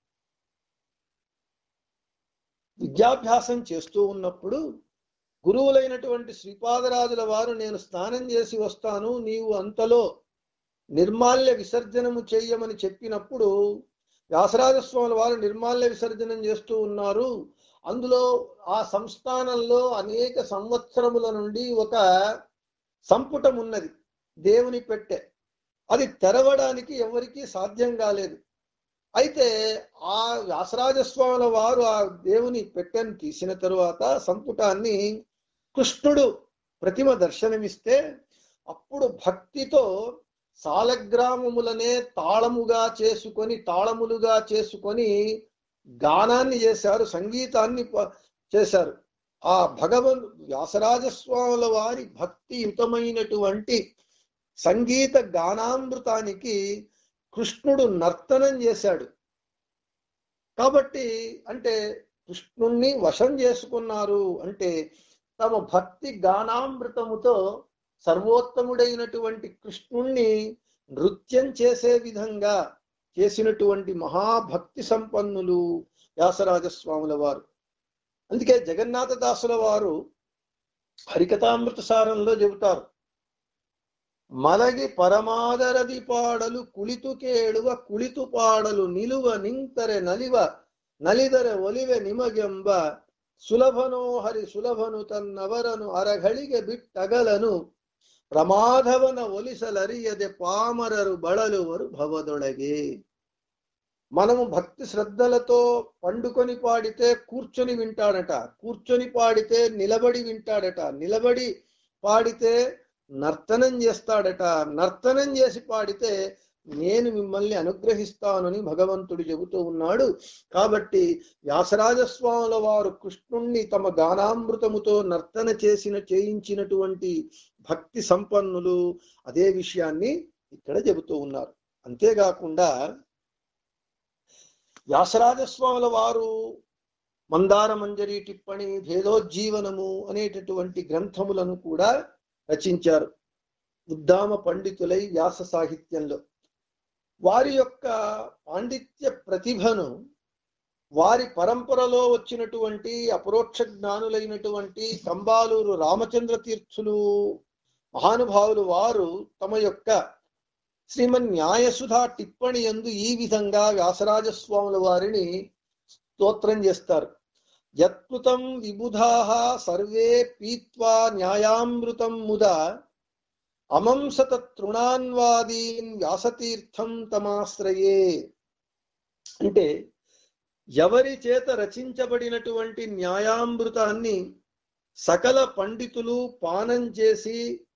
విద్యాభ్యాసం చేస్తూ ఉన్నప్పుడు గురువులైనటువంటి శ్రీపాదరాజుల వారు నేను స్నానం చేసి వస్తాను నీవు అంతలో నిర్మాల్య విసర్జనము చెయ్యమని చెప్పినప్పుడు వ్యాసరాజస్వాముల వారు నిర్మాల్య విసర్జనం చేస్తూ ఉన్నారు అందులో ఆ సంస్థానంలో అనేక సంవత్సరముల నుండి ఒక సంపుటం ఉన్నది దేవుని పెట్టె అది తెరవడానికి ఎవరికీ సాధ్యం కాలేదు అయితే ఆ వ్యాసరాజస్వాముల వారు ఆ దేవుని పెట్టెను తీసిన తరువాత సంపుటాన్ని కృష్ణుడు ప్రతిమ దర్శనమిస్తే అప్పుడు భక్తితో సాలగ్రామములనే తాళముగా చేసుకొని తాళములుగా చేసుకొని గానాన్ని చేశారు సంగీతాన్ని చేశారు ఆ భగవన్ వ్యాసరాజస్వాముల వారి భక్తియుతమైనటువంటి సంగీత గానామృతానికి కృష్ణుడు నర్తనం చేశాడు కాబట్టి అంటే కృష్ణుణ్ణి వశం చేసుకున్నారు అంటే తమ భక్తి గానామృతముతో సర్వోత్తముడైనటువంటి కృష్ణుణ్ణి నృత్యం చేసే విధంగా చేసినటువంటి మహాభక్తి సంపన్నులు వ్యాసరాజస్వాముల వారు అందుకే జగన్నాథ దాసుల వారు హరికథామృత సారంలో చెబుతారు మలగి పరమాదరది పాడలు కుಳಿತು ಕೇಳುವ ಕುಳಿತು ಪಾಡಲು ನಿಲುವ ನಿಂತರೆ ನಲಿವ ನಲಿದರೆ ಒಲಿವೆ ನಿಮಗೆಂಬ ಸುಲಭನೋ ಹರಿ ಸುಲಭನು ತನ್ನವರನು ಅರಗಳಿಗೆ ಬಿಟ್ಟಗಲನು ಪ್ರಮಾದವನ ಒಲಿಸಲರಿಯದೆ ಪಾಮರರು ಬಳಲುವರು ಭವದೊಳಗೆ మనము భక్తి శ్రద్ధలతో పండుకొని పాడితే కూర్చొని వింటాడట కూర్చొని పాడితే నిలబడి వింటాడట నిలబడి పాడితే నర్తనం చేస్తాడట నర్తనం చేసి పాడితే నేను మిమ్మల్ని అనుగ్రహిస్తానని భగవంతుడు చెబుతూ ఉన్నాడు కాబట్టి వ్యాసరాజస్వాముల వారు కృష్ణుణ్ణి తమ గానామృతముతో నర్తన చేసిన చేయించినటువంటి భక్తి సంపన్నులు అదే విషయాన్ని ఇక్కడ చెబుతూ ఉన్నారు అంతేకాకుండా వ్యాసరాజస్వాముల వారు మందార మంజరి టిప్పణి భేదోజ్జీవనము అనేటటువంటి గ్రంథములను కూడా రచించారు ఉద్దామ పండితులై వ్యాస సాహిత్యంలో వారి యొక్క పాండిత్య ప్రతిభను వారి పరంపరలో వచ్చినటువంటి అపరోక్ష జ్ఞానులైనటువంటి కంబాలూరు రామచంద్ర తీర్థులు మహానుభావులు వారు తమ యొక్క శ్రీమన్ న్యాయసుధా టిప్పణి ఎందు ఈ విధంగా వ్యాసరాజస్వాముల వారిని స్తోత్రం చేస్తారు యత్కృతం విబుధా సర్వే పీత్వా న్యాయామృతం ముద అమంసత తృణాన్వాదీన్ వ్యాసతీర్థం తమాశ్రయే అంటే ఎవరి చేత రచించబడినటువంటి న్యాయామృతాన్ని సకల పండితులు పానం చేసి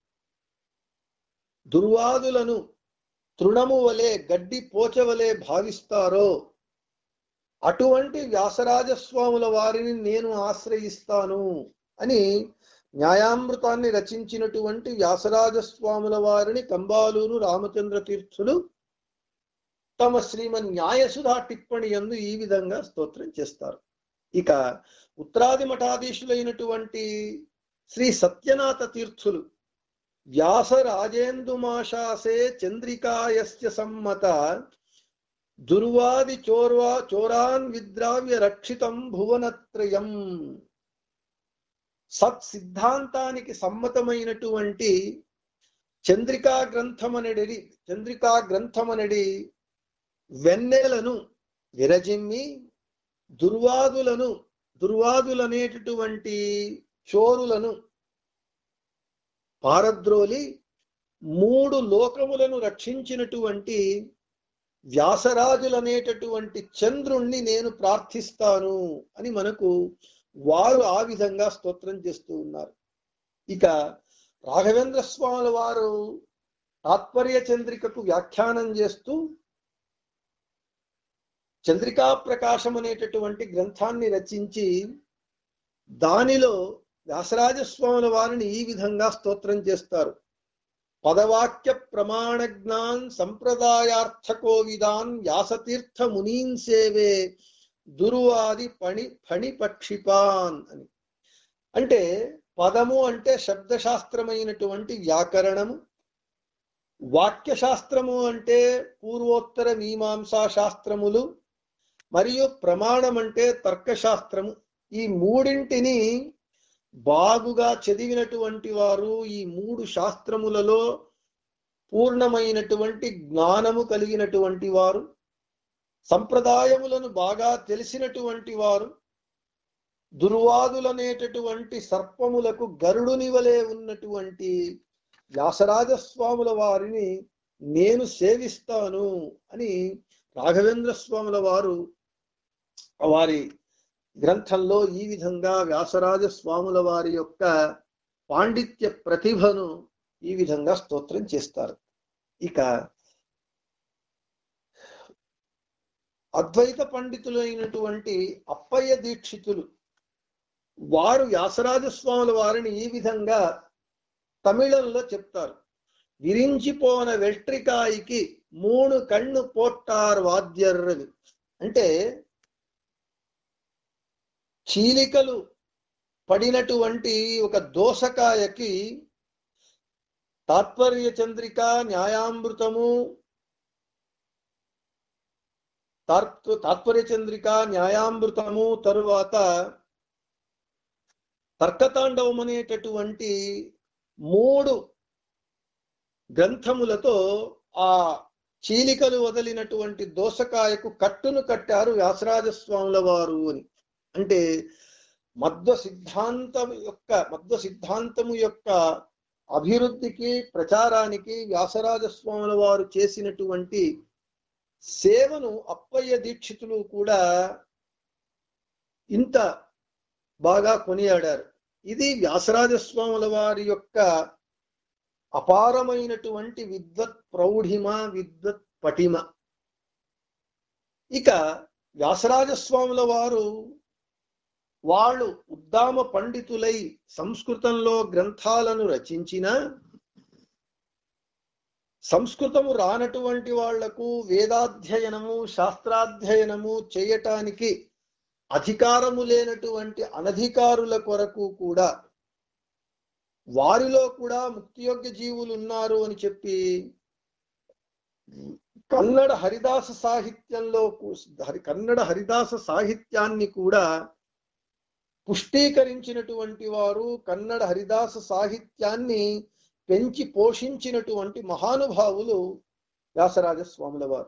దుర్వాదులను తృణము వలె గడ్డి పోచ వలె భావిస్తారో అటువంటి వ్యాసరాజస్వాముల వారిని నేను ఆశ్రయిస్తాను అని న్యాయామృతాన్ని రచించినటువంటి వ్యాసరాజస్వాముల వారిని కంబాలూరు రామచంద్ర తీర్థులు తమ శ్రీమన్ న్యాయసుధా టిప్పణి ఎందు ఈ విధంగా స్తోత్రం చేస్తారు ఇక ఉత్తరాది మఠాధీశులైనటువంటి శ్రీ సత్యనాథ తీర్థులు వ్యాస రాజేందుమాశాసే చంద్రికాయస్య సమ్మత దుర్వాది చోర్వా చోరాన్ విద్రావ్య రక్షితం భువనత్రయం సత్ సిద్ధాంతానికి సమ్మతమైనటువంటి చంద్రికా గ్రంథమనడి చంద్రికా గ్రంథమనడి వెన్నెలను విరజిమ్మి దుర్వాదులను దుర్వాదులనేటటువంటి చోరులను పారద్రోలి మూడు లోకములను రక్షించినటువంటి వ్యాసరాజులనేటటువంటి చంద్రుణ్ణి నేను ప్రార్థిస్తాను అని మనకు వారు ఆ విధంగా స్తోత్రం చేస్తూ ఉన్నారు ఇక రాఘవేంద్ర స్వాముల వారు తాత్పర్య చంద్రికకు వ్యాఖ్యానం చేస్తూ చంద్రికా ప్రకాశం అనేటటువంటి గ్రంథాన్ని రచించి దానిలో వ్యాసరాజస్వాముల వారిని ఈ విధంగా స్తోత్రం చేస్తారు పదవాక్య ప్రమాణ జ్ఞాన్ సంప్రదాయార్థకోవిదాన్ వ్యాసతీర్థ మునీన్ సేవే దురువాది పణి ఫణి పక్షిపాన్ అని అంటే పదము అంటే శబ్దశాస్త్రమైనటువంటి వ్యాకరణము వాక్యశాస్త్రము అంటే పూర్వోత్తర మీమాంసా శాస్త్రములు మరియు ప్రమాణం అంటే తర్కశాస్త్రము ఈ మూడింటిని బాగుగా చదివినటువంటి వారు ఈ మూడు శాస్త్రములలో పూర్ణమైనటువంటి జ్ఞానము కలిగినటువంటి వారు సంప్రదాయములను బాగా తెలిసినటువంటి వారు దుర్వాదులనేటటువంటి సర్పములకు గరుడుని వలె ఉన్నటువంటి వ్యాసరాజస్వాముల వారిని నేను సేవిస్తాను అని రాఘవేంద్ర స్వాముల వారు వారి గ్రంథంలో ఈ విధంగా వ్యాసరాజ స్వాముల వారి యొక్క పాండిత్య ప్రతిభను ఈ విధంగా స్తోత్రం చేస్తారు ఇక అద్వైత పండితులైనటువంటి అప్పయ్య దీక్షితులు వారు వ్యాసరాజ స్వాముల వారిని ఈ విధంగా తమిళంలో చెప్తారు విరించిపోన వెట్రికాయికి మూడు కన్ను పోట్టార్ వాద్యర్రలు అంటే చీలికలు పడినటువంటి ఒక దోసకాయకి తాత్పర్య చంద్రిక న్యాయామృతము తాత్ప- తాత్పర్య చంద్రిక న్యాయామృతము తరువాత తర్కతాండవం అనేటటువంటి మూడు గ్రంథములతో ఆ చీలికలు వదిలినటువంటి దోసకాయకు కట్టును కట్టారు వ్యాసరాజ స్వాముల వారు అని అంటే మధ్వ సిద్ధాంతం యొక్క మధ్వ సిద్ధాంతము యొక్క అభివృద్ధికి ప్రచారానికి వ్యాసరాజ స్వాముల వారు చేసినటువంటి సేవను అప్పయ్య దీక్షితులు కూడా ఇంత బాగా కొనియాడారు ఇది వ్యాసరాజ స్వాముల వారి యొక్క అపారమైనటువంటి విద్వత్ ప్రౌఢిమ విద్వత్ పటిమ ఇక వ్యాసరాజ స్వాముల వారు వాళ్ళు ఉద్దామ పండితులై సంస్కృతంలో గ్రంథాలను రచించిన సంస్కృతము రానటువంటి వాళ్లకు వేదాధ్యయనము శాస్త్రాధ్యయనము చేయటానికి అధికారము లేనటువంటి అనధికారుల కొరకు కూడా వారిలో కూడా ముక్తియోగ్య జీవులు ఉన్నారు అని చెప్పి కన్నడ హరిదాస సాహిత్యంలో కు- హరి కన్నడ హరిదాస సాహిత్యాన్ని కూడా పుష్టీకరించినటువంటి వారు కన్నడ హరిదాస సాహిత్యాన్ని పెంచి పోషించినటువంటి మహానుభావులు వ్యాసరాజ స్వాముల వారు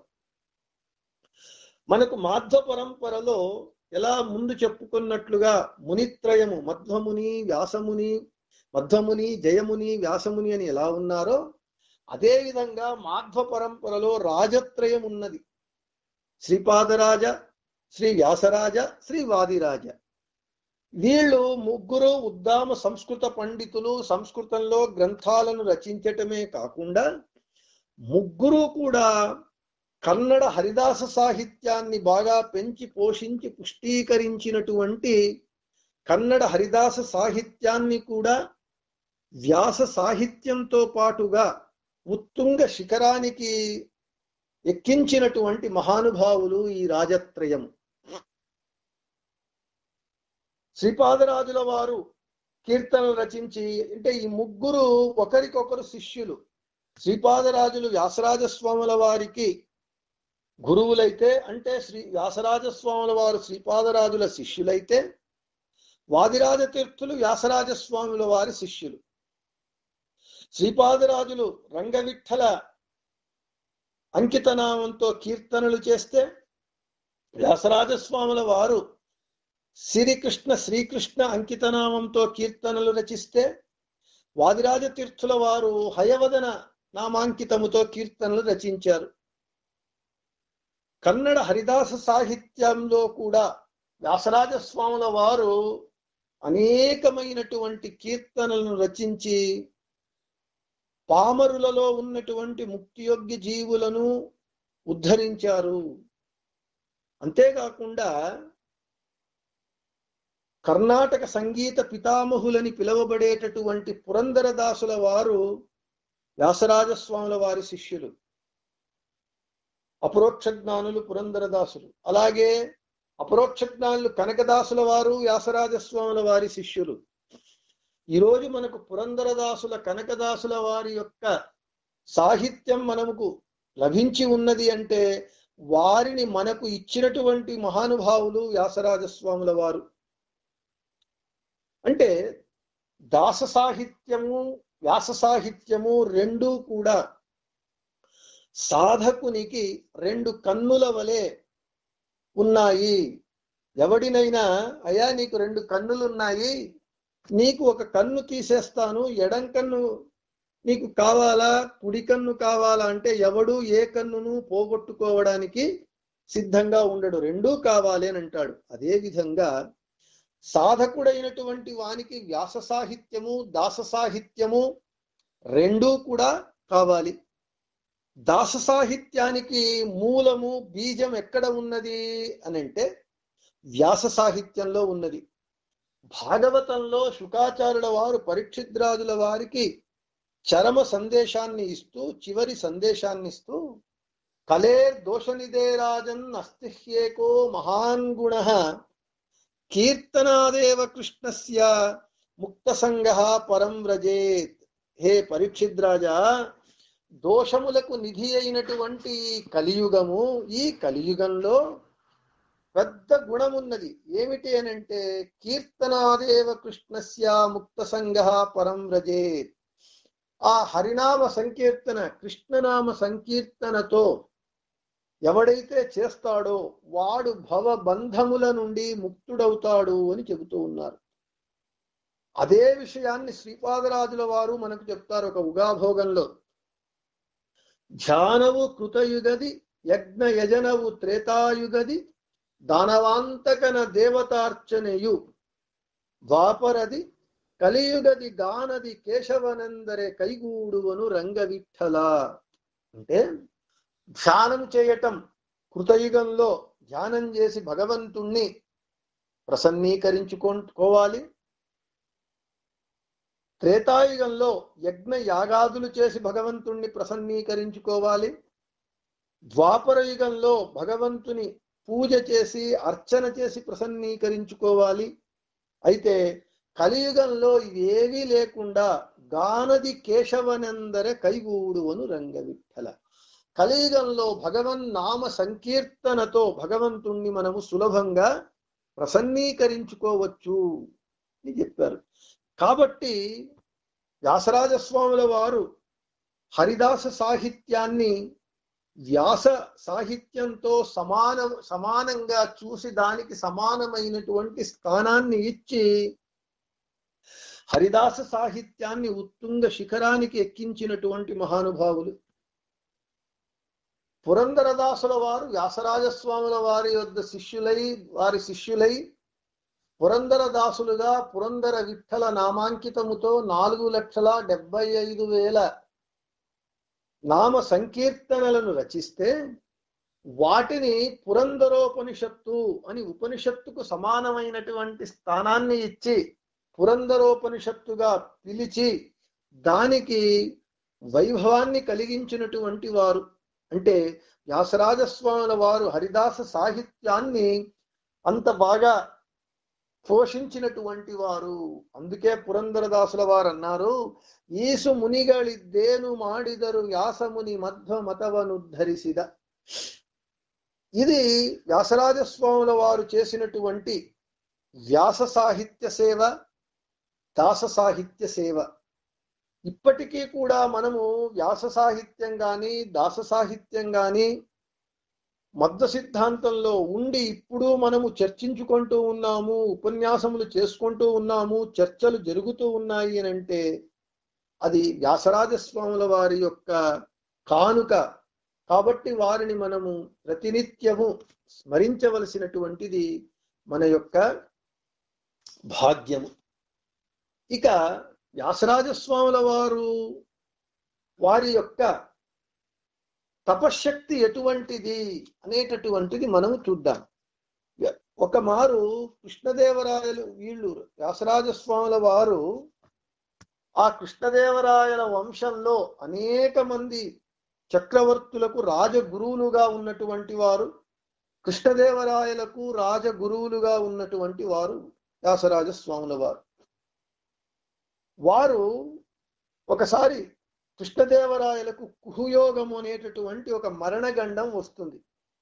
మనకు మాధ్వ పరంపరలో ఎలా ముందు చెప్పుకున్నట్లుగా మునిత్రయము మధ్వముని వ్యాసముని మధ్వముని జయముని వ్యాసముని అని ఎలా ఉన్నారో అదే విధంగా మాధ్వ పరంపరలో రాజత్రయం ఉన్నది శ్రీపాదరాజ శ్రీ వ్యాసరాజ శ్రీ వాదిరాజ వీళ్ళు ముగ్గురు ఉద్దామ సంస్కృత పండితులు సంస్కృతంలో గ్రంథాలను రచించటమే కాకుండా ముగ్గురు కూడా కన్నడ హరిదాస సాహిత్యాన్ని బాగా పెంచి పోషించి పుష్టీకరించినటువంటి కన్నడ హరిదాస సాహిత్యాన్ని కూడా వ్యాస సాహిత్యంతో పాటుగా ఉత్తుంగ శిఖరానికి ఎక్కించినటువంటి మహానుభావులు ఈ రాజత్రయం శ్రీపాదరాజుల వారు కీర్తనలు రచించి అంటే ఈ ముగ్గురు ఒకరికొకరు శిష్యులు శ్రీపాదరాజులు వ్యాసరాజ స్వాముల వారికి గురువులైతే అంటే శ్రీ వ్యాసరాజ స్వాముల వారు శ్రీపాదరాజుల శిష్యులైతే వాదిరాజ తీర్థులు వ్యాసరాజ స్వాముల వారి శిష్యులు శ్రీపాదరాజులు రంగవిఠల అంకితనామంతో కీర్తనలు చేస్తే వ్యాసరాజ స్వాముల వారు శ్రీకృష్ణ శ్రీకృష్ణ అంకితనామంతో కీర్తనలు రచిస్తే వాదిరాజ తీర్థుల వారు హయవదన నామాంకితముతో కీర్తనలు రచించారు కన్నడ హరిదాస సాహిత్యంలో కూడా వ్యాసరాజ స్వాముల వారు అనేకమైనటువంటి కీర్తనలను రచించి పామరులలో ఉన్నటువంటి ముక్తియోగ్య జీవులను ఉద్ధరించారు అంతేకాకుండా కర్ణాటక సంగీత పితామహులని పిలువబడేటటువంటి పురందరదాసుల వారు వ్యాసరాజస్వాముల వారి శిష్యులు అపరోక్ష జ్ఞానులు పురందరదాసులు అలాగే అపరోక్ష జ్ఞానులు కనకదాసుల వారు వ్యాసరాజస్వాముల వారి శిష్యులు ఈరోజు మనకు పురందరదాసుల కనకదాసుల వారి యొక్క సాహిత్యం మనకు లభించి ఉన్నది అంటే వారిని మనకు ఇచ్చినటువంటి మహానుభావులు వ్యాసరాజస్వాముల వారు అంటే దాస సాహిత్యము వ్యాస సాహిత్యము రెండూ కూడా సాధకునికి రెండు కన్నుల వలె ఉన్నాయి ఎవడినైనా అయ్యా నీకు రెండు కన్నులు ఉన్నాయి నీకు ఒక కన్ను తీసేస్తాను ఎడం కన్ను నీకు కావాలా కుడి కన్ను కావాలా అంటే ఎవడు ఏ కన్నును పోగొట్టుకోవడానికి సిద్ధంగా ఉండడు రెండూ కావాలి అని అంటాడు అదే విధంగా సాధకుడైనటువంటి వానికి వ్యాస సాహిత్యము దాస సాహిత్యము రెండూ కూడా కావాలి దాస సాహిత్యానికి మూలము బీజం ఎక్కడ ఉన్నది అని అంటే వ్యాస సాహిత్యంలో ఉన్నది భాగవతంలో శుకాచార్యుల వారు పరీక్షిద్రాజుల వారికి చరమ సందేశాన్ని ఇస్తూ చివరి సందేశాన్ని ఇస్తూ కలేర్ దోషనిదే రాజన్ అస్తిహ్యేకో మహాన్ గుణ కీర్తనాదేవ కృష్ణస్య ముక్త సంగ పరం వ్రజేత్ హే పరీక్షిత్ రాజా దోషములకు నిధి అయినటువంటి ఈ కలియుగము ఈ కలియుగంలో పెద్ద గుణమున్నది ఏమిటి అనంటే కీర్తనాదేవ కృష్ణస్య ముక్త సంగ పరం వ్రజేత్ ఆ హరినామ సంకీర్తన కృష్ణనామ సంకీర్తనతో ఎవడైతే చేస్తాడో వాడు భవ బంధముల నుండి ముక్తుడవుతాడు అని చెబుతూ ఉన్నారు అదే విషయాన్ని శ్రీపాదరాజుల వారు మనకు చెప్తారు ఒక ఉగాభోగంలో ధ్యానవు కృతయుగది యజ్ఞ యజనవు త్రేతాయుగది దానవాంతకన దేవతార్చನೆಯು ద్వాపరది కలియుగది గానది కేశవనందరే కైగూడువను రంగవిఠల అంటే ధ్యానం చేయటం కృతయుగంలో ధ్యానం చేసి భగవంతుణ్ణి ప్రసన్నీకరించుకోవాలి త్రేతాయుగంలో యజ్ఞ యాగాదులు చేసి భగవంతుణ్ణి ప్రసన్నీకరించుకోవాలి ద్వాపర యుగంలో భగవంతుని పూజ చేసి అర్చన చేసి ప్రసన్నీకరించుకోవాలి అయితే కలియుగంలో ఇవేవీ లేకుండా గానది కేశవనందర కైగూడువను రంగవిఠల కలియుగంలో భగవన్ నామ సంకీర్తనతో భగవంతుణ్ణి మనము సులభంగా ప్రసన్నీకరించుకోవచ్చు అని చెప్పారు కాబట్టి వ్యాసరాజస్వాముల వారు హరిదాస సాహిత్యాన్ని వ్యాస సాహిత్యంతో సమాన సమానంగా చూసి దానికి సమానమైనటువంటి స్థానాన్ని ఇచ్చి హరిదాస సాహిత్యాన్ని ఉత్తుంగ శిఖరానికి ఎక్కించినటువంటి మహానుభావులు పురందరదాసుల వారు వ్యాసరాజస్వాముల వారి యొద్ద శిష్యులై వారి శిష్యులై పురందరదాసులుగా పురందర విఠల నామాంకితముతో నాలుగు లక్షల డెబ్బై ఐదు వేల నామ సంకీర్తనలను రచిస్తే వాటిని పురందరోపనిషత్తు అని ఉపనిషత్తుకు సమానమైనటువంటి స్థానాన్ని ఇచ్చి పురందరోపనిషత్తుగా పిలిచి దానికి వైభవాన్ని కలిగించినటువంటి వారు అంటే వ్యాసరాజస్వాముల వారు హరిదాస సాహిత్యాన్ని అంత బాగా పోషించినటువంటి వారు అందుకే పురందరదాసుల వారు అన్నారు ఈసు మునిಗಳಿದ್ದೇನು ಮಾಡಿದರು వ్యాసముని మధ్వ మతవనుద్ధరిసిద ఇది వ్యాసరాజస్వాముల వారు చేసినటువంటి వ్యాస సాహిత్య సేవ దాస సాహిత్య సేవ ఇప్పటికీ కూడా మనము వ్యాస సాహిత్యం గాని దాస సాహిత్యం గాని మద్ద సిద్ధాంతంలో ఉండి ఇప్పుడు మనము చర్చించుకుంటూ ఉన్నాము ఉపన్యాసములు చేసుకుంటూ ఉన్నాము చర్చలు జరుగుతూ ఉన్నాయి అని అంటే అది వ్యాసరాజస్వాముల వారి యొక్క కానుక కాబట్టి వారిని మనము ప్రతినిత్యము స్మరించవలసినటువంటిది మన యొక్క భాగ్యము ఇక వ్యాసరాజస్వాముల వారు వారి యొక్క తపశక్తి ఎటువంటిది అనేటటువంటిది మనము చూద్దాం ఒక మారు కృష్ణదేవరాయలు వీళ్ళు వ్యాసరాజస్వాముల వారు ఆ కృష్ణదేవరాయల వంశంలో అనేక మంది చక్రవర్తులకు రాజగురువులుగా ఉన్నటువంటి వారు కృష్ణదేవరాయలకు రాజగురువులుగా ఉన్నటువంటి వారు వ్యాసరాజస్వాముల వారు వారు ఒకసారి కృష్ణదేవరాయలకు కుహుయోగము అనేటటువంటి ఒక మరణగండం వస్తుంది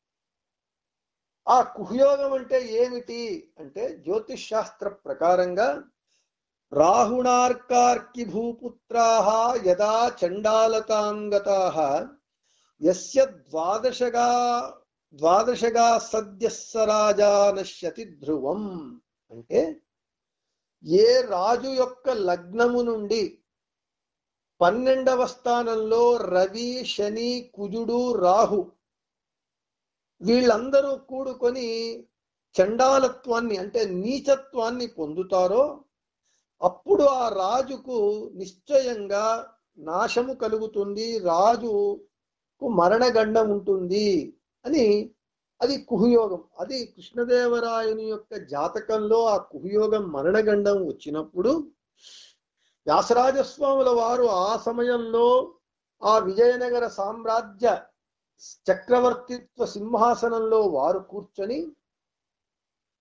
ఆ కుహుయోగం అంటే ఏమిటి అంటే జ్యోతిష్ శాస్త్ర ప్రకారంగా రాహుణార్కార్కి భూపుత్రా యదా చండాలతాంగతా యస్య ద్వాదశగా ద్వాదశగా సద్యస్స రాజా నశ్యతి ధ్రువం అంటే ఏ రాజు యొక్క లగ్నము నుండి పన్నెండవ స్థానంలో రవి శని కుజుడు రాహు వీళ్ళందరూ కూడుకొని చండాలత్వాన్ని అంటే నీచత్వాన్ని పొందుతారో అప్పుడు ఆ రాజుకు నిశ్చయంగా నాశము కలుగుతుంది రాజుకు మరణగండం ఉంటుంది అని అది కుహుయోగం అది కృష్ణదేవరాయని యొక్క జాతకంలో ఆ కుహుయోగం మరణగండం వచ్చినప్పుడు వ్యాసరాజస్వాముల వారు ఆ సమయంలో ఆ విజయనగర సామ్రాజ్య చక్రవర్తిత్వ సింహాసనంలో వారు కూర్చొని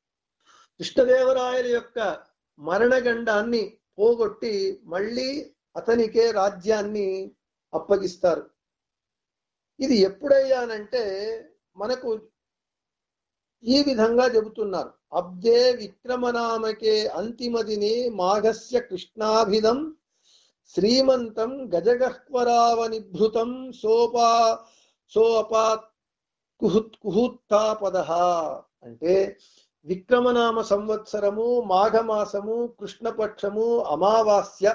కృష్ణదేవరాయల యొక్క మరణగండాన్ని పోగొట్టి మళ్ళీ అతనికే రాజ్యాన్ని అప్పగిస్తారు ఇది ఎప్పుడయ్యానంటే మనకు ఈ విధంగా చెబుతున్నారు అబ్దే విక్రమనామకే అంతిమదినే మాఘస్య కృష్ణాభిధం శ్రీమంతం గజగహ్వరావనిభృతం సోపా సోపా కుహుత్ కుహుత్తాపద అంటే విక్రమనామ సంవత్సరము మాఘమాసము కృష్ణపక్షము అమావాస్య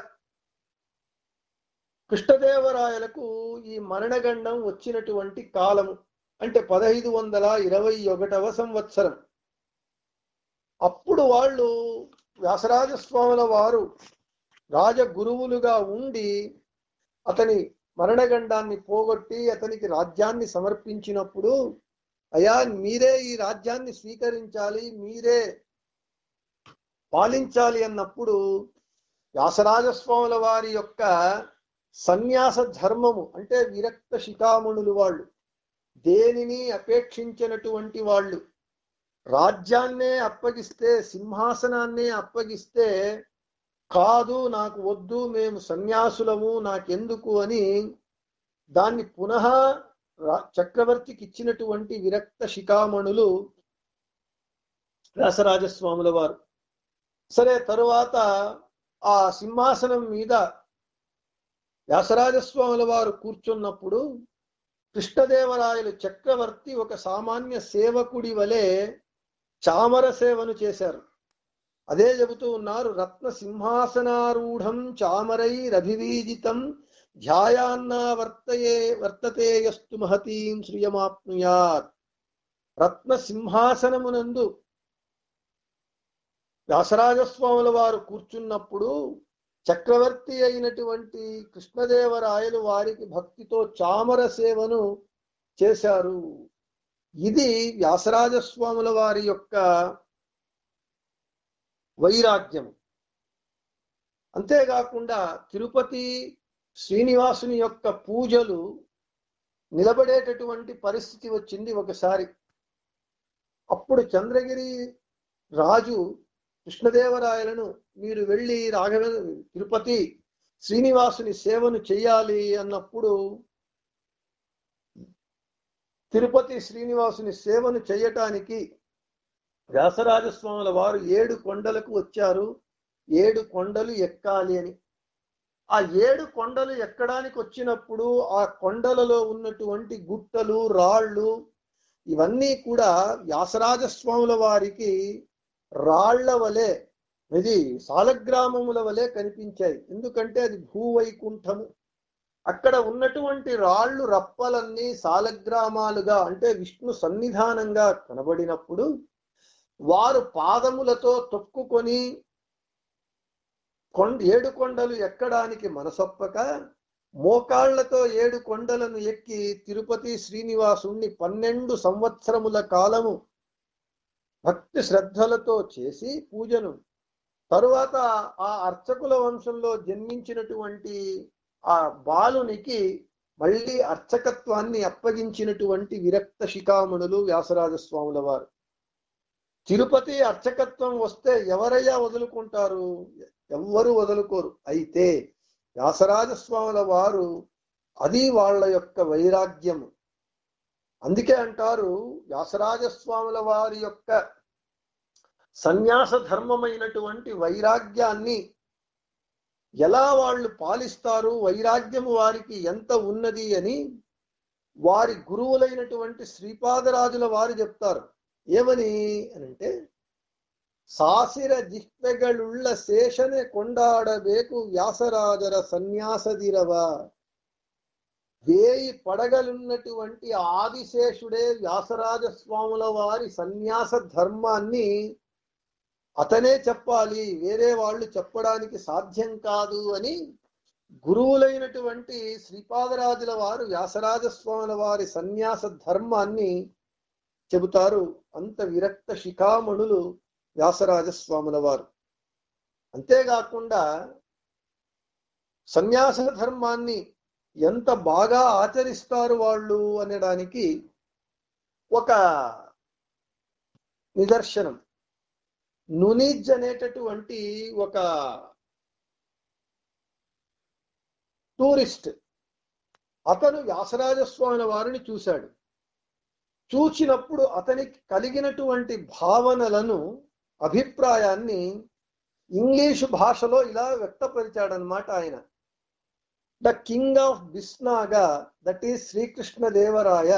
కృష్ణదేవరాయలకు ఈ మరణగండం వచ్చినటువంటి కాలము అంటే పదహైదు వందల ఇరవై ఒకటవ సంవత్సరం అప్పుడు వాళ్ళు వ్యాసరాజస్వాముల వారు రాజగురువులుగా ఉండి అతని మరణగండాన్ని పోగొట్టి అతనికి రాజ్యాన్ని సమర్పించినప్పుడు అయా మీరే ఈ రాజ్యాన్ని స్వీకరించాలి మీరే పాలించాలి అన్నప్పుడు వ్యాసరాజస్వాముల వారి యొక్క సన్యాస ధర్మము అంటే విరక్త శిఖామణులు వాళ్ళు దేనిని అపేక్షించినటువంటి వాళ్ళు రాజ్యాన్నే అప్పగిస్తే సింహాసనాన్నే అప్పగిస్తే కాదు నాకు వద్దు మేము సన్యాసులము నాకెందుకు అని దాన్ని పునః చక్రవర్తికి ఇచ్చినటువంటి విరక్త శిఖామణులు వ్యాసరాజస్వాముల వారు సరే తరువాత ఆ సింహాసనం మీద వ్యాసరాజస్వాముల వారు కూర్చున్నప్పుడు కృష్ణదేవరాయలు చక్రవర్తి ఒక సామాన్య సేవకుడి వలె చామర సేవను చేశారు అదే చెబుతూ ఉన్నారు రత్న సింహాసనారూఢం చామరైరభివీజితం ధ్యాయాన్నా వర్తయే వర్తతేయస్తు మహతీం శ్రియమాప్నుయాత్ రత్న సింహాసనమునందు వ్యాసరాజస్వాముల వారు కూర్చున్నప్పుడు చక్రవర్తి అయినటువంటి కృష్ణదేవరాయలు వారికి భక్తితో చామర సేవను చేశారు ఇది వ్యాసరాజస్వాముల వారి యొక్క వైరాగ్యం అంతేకాకుండా తిరుపతి శ్రీనివాసుని యొక్క పూజలు నిలబడేటటువంటి పరిస్థితి వచ్చింది ఒకసారి అప్పుడు చంద్రగిరి రాజు కృష్ణదేవరాయలను మీరు వెళ్ళి రాఘవేంద్ర తిరుపతి శ్రీనివాసుని సేవను చేయాలి అన్నప్పుడు తిరుపతి శ్రీనివాసుని సేవను చేయటానికి వ్యాసరాజస్వాముల వారు ఏడు కొండలకు వచ్చారు ఏడు కొండలు ఎక్కాలి అని ఆ ఏడు కొండలు ఎక్కడానికి వచ్చినప్పుడు ఆ కొండలలో ఉన్నటువంటి గుట్టలు రాళ్ళు ఇవన్నీ కూడా వ్యాసరాజస్వాముల వారికి రాళ్ల వలె ఇది సాలగ్రామముల వలె కనిపించాయి ఎందుకంటే అది భూవైకుంఠము అక్కడ ఉన్నటువంటి రాళ్ళు రప్పలన్నీ సాలగ్రామాలుగా అంటే విష్ణు సన్నిధానంగా కనబడినప్పుడు వారు పాదములతో తొక్కుకొని కొండ ఏడు కొండలు ఎక్కడానికి మనసొప్పక మోకాళ్లతో ఏడు కొండలను ఎక్కి తిరుపతి శ్రీనివాసుణ్ణి పన్నెండు సంవత్సరముల కాలము భక్తి శ్రద్ధలతో చేసి పూజను తరువాత ఆ అర్చకుల వంశంలో జన్మించినటువంటి ఆ బాలునికి మళ్ళీ అర్చకత్వాన్ని అప్పగించినటువంటి విరక్త శిఖామణులు వ్యాసరాజస్వాముల వారు తిరుపతి అర్చకత్వం వస్తే ఎవరయ్యా వదులుకుంటారు ఎవ్వరు వదులుకోరు అయితే వ్యాసరాజస్వాముల వారు అది వాళ్ళ యొక్క వైరాగ్యము అందుకే అంటారు వ్యాసరాజస్వాముల వారి యొక్క సన్యాస ధర్మమైనటువంటి వైరాగ్యాన్ని ఎలా వాళ్ళు పాలిస్తారు వైరాగ్యము వారికి ఎంత ఉన్నది అని వారి గురువులైనటువంటి శ్రీపాదరాజుల వారు చెప్తారు ఏమని అంటే ಸಾಸಿರ ಜಿಹ್ವೆಗಳುಳ್ಳ ಶೇಷನೆ ಕೊಂಡಾಡಬೇಕು ವ್ಯಾಸರಾಜರ సన్యాసదిరవ వేయి పడగలున్నటువంటి ఆదిశేషుడే వ్యాసరాజ స్వాముల వారి సన్యాస ధర్మాన్ని అతనే చెప్పాలి వేరే వాళ్ళు చెప్పడానికి సాధ్యం కాదు అని గురువులైనటువంటి శ్రీపాదరాజుల వారు వ్యాసరాజ స్వాముల వారి సన్యాస ధర్మాన్ని చెబుతారు అంత విరక్త శిఖామణులు వ్యాసరాజస్వాముల వారు అంతేకాకుండా సన్యాస ధర్మాన్ని ఎంత బాగా ఆచరిస్తారు వాళ్ళు అనడానికి ఒక నిదర్శనం నునిజ్ అనేటటువంటి ఒక టూరిస్ట్ అతను వ్యాసరాజస్వామి వారిని చూశాడు చూచినప్పుడు అతనికి కలిగినటువంటి భావనలను అభిప్రాయాన్ని ఇంగ్లీషు భాషలో ఇలా వ్యక్తపరిచాడనమాట ఆయన the king of Bisnaga that is Sri Krishna Devaraya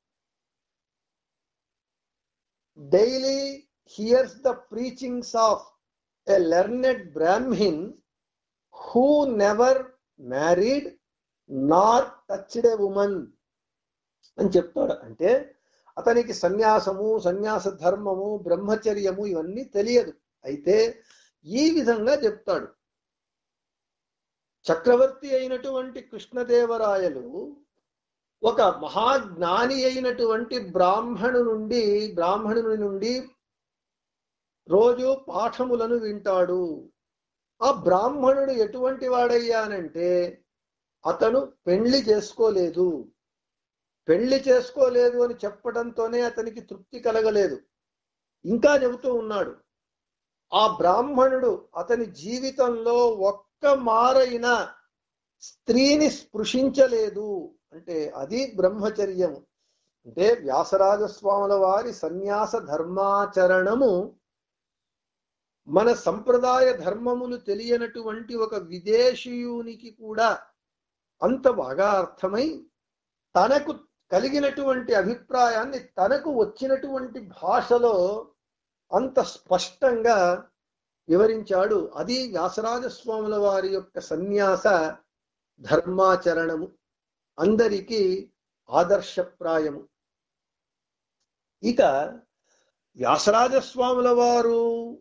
daily hears the preachings of a learned Brahmin who never married nor touched a woman అని చెప్తాడు అంటే అతనికి సన్యాసము సన్యాస ధర్మము బ్రహ్మచర్యము ఇవన్నీ తెలియదు అయితే ఈ విధంగా చెప్తాడు చక్రవర్తి అయినటువంటి కృష్ణదేవరాయలు ఒక మహాజ్ఞాని అయినటువంటి బ్రాహ్మణు నుండి బ్రాహ్మణుని నుండి రోజు పాఠములను వింటాడు ఆ బ్రాహ్మణుడు ఎటువంటి వాడయ్యానంటే అతను పెళ్లి చేసుకోలేదు పెళ్లి చేసుకోలేదు అని చెప్పడంతోనే అతనికి తృప్తి కలగలేదు ఇంకా చెబుతూ ఉన్నాడు ఆ బ్రాహ్మణుడు అతని జీవితంలో ఒక్క మారైన స్త్రీని స్పృశించలేదు అంటే అది బ్రహ్మచర్యము అంటే వ్యాసరాజస్వాముల వారి సన్యాస ధర్మాచరణము మన సంప్రదాయ ధర్మములు తెలియనటువంటి ఒక విదేశీయునికి కూడా అంత బాగా అర్థమై తనకు కలిగినటువంటి అభిప్రాయాన్ని తనకు వచ్చినటువంటి భాషలో అంత స్పష్టంగా వివరించాడు అది వ్యాసరాజస్వాముల వారి యొక్క సన్యాస ధర్మాచరణము అందరికీ ఆదర్శప్రాయము ఇక వ్యాసరాజస్వాముల వారు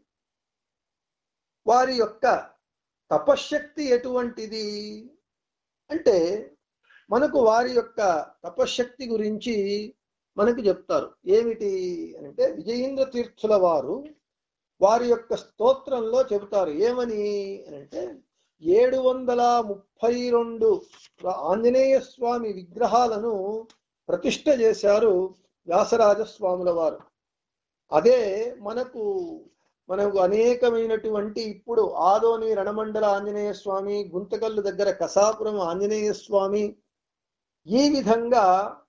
వారి యొక్క తపశ్శక్తి ఎటువంటిది అంటే మనకు వారి యొక్క తపశ్శక్తి గురించి మనకు చెప్తారు ఏమిటి అంటే విజయేంద్ర తీర్థుల వారు వారి యొక్క స్తోత్రంలో చెబుతారు ఏమని అంటే ఏడు వందల ముప్పై రెండు ఆంజనేయ స్వామి విగ్రహాలను ప్రతిష్ట చేశారు వ్యాసరాజ స్వాముల వారు అదే మనకు మనకు అనేకమైనటువంటి ఇప్పుడు ఆదోని రణమండల ఆంజనేయ స్వామి గుంతకల్లు దగ్గర కసాపురం ఆంజనేయ స్వామి ఈ విధంగా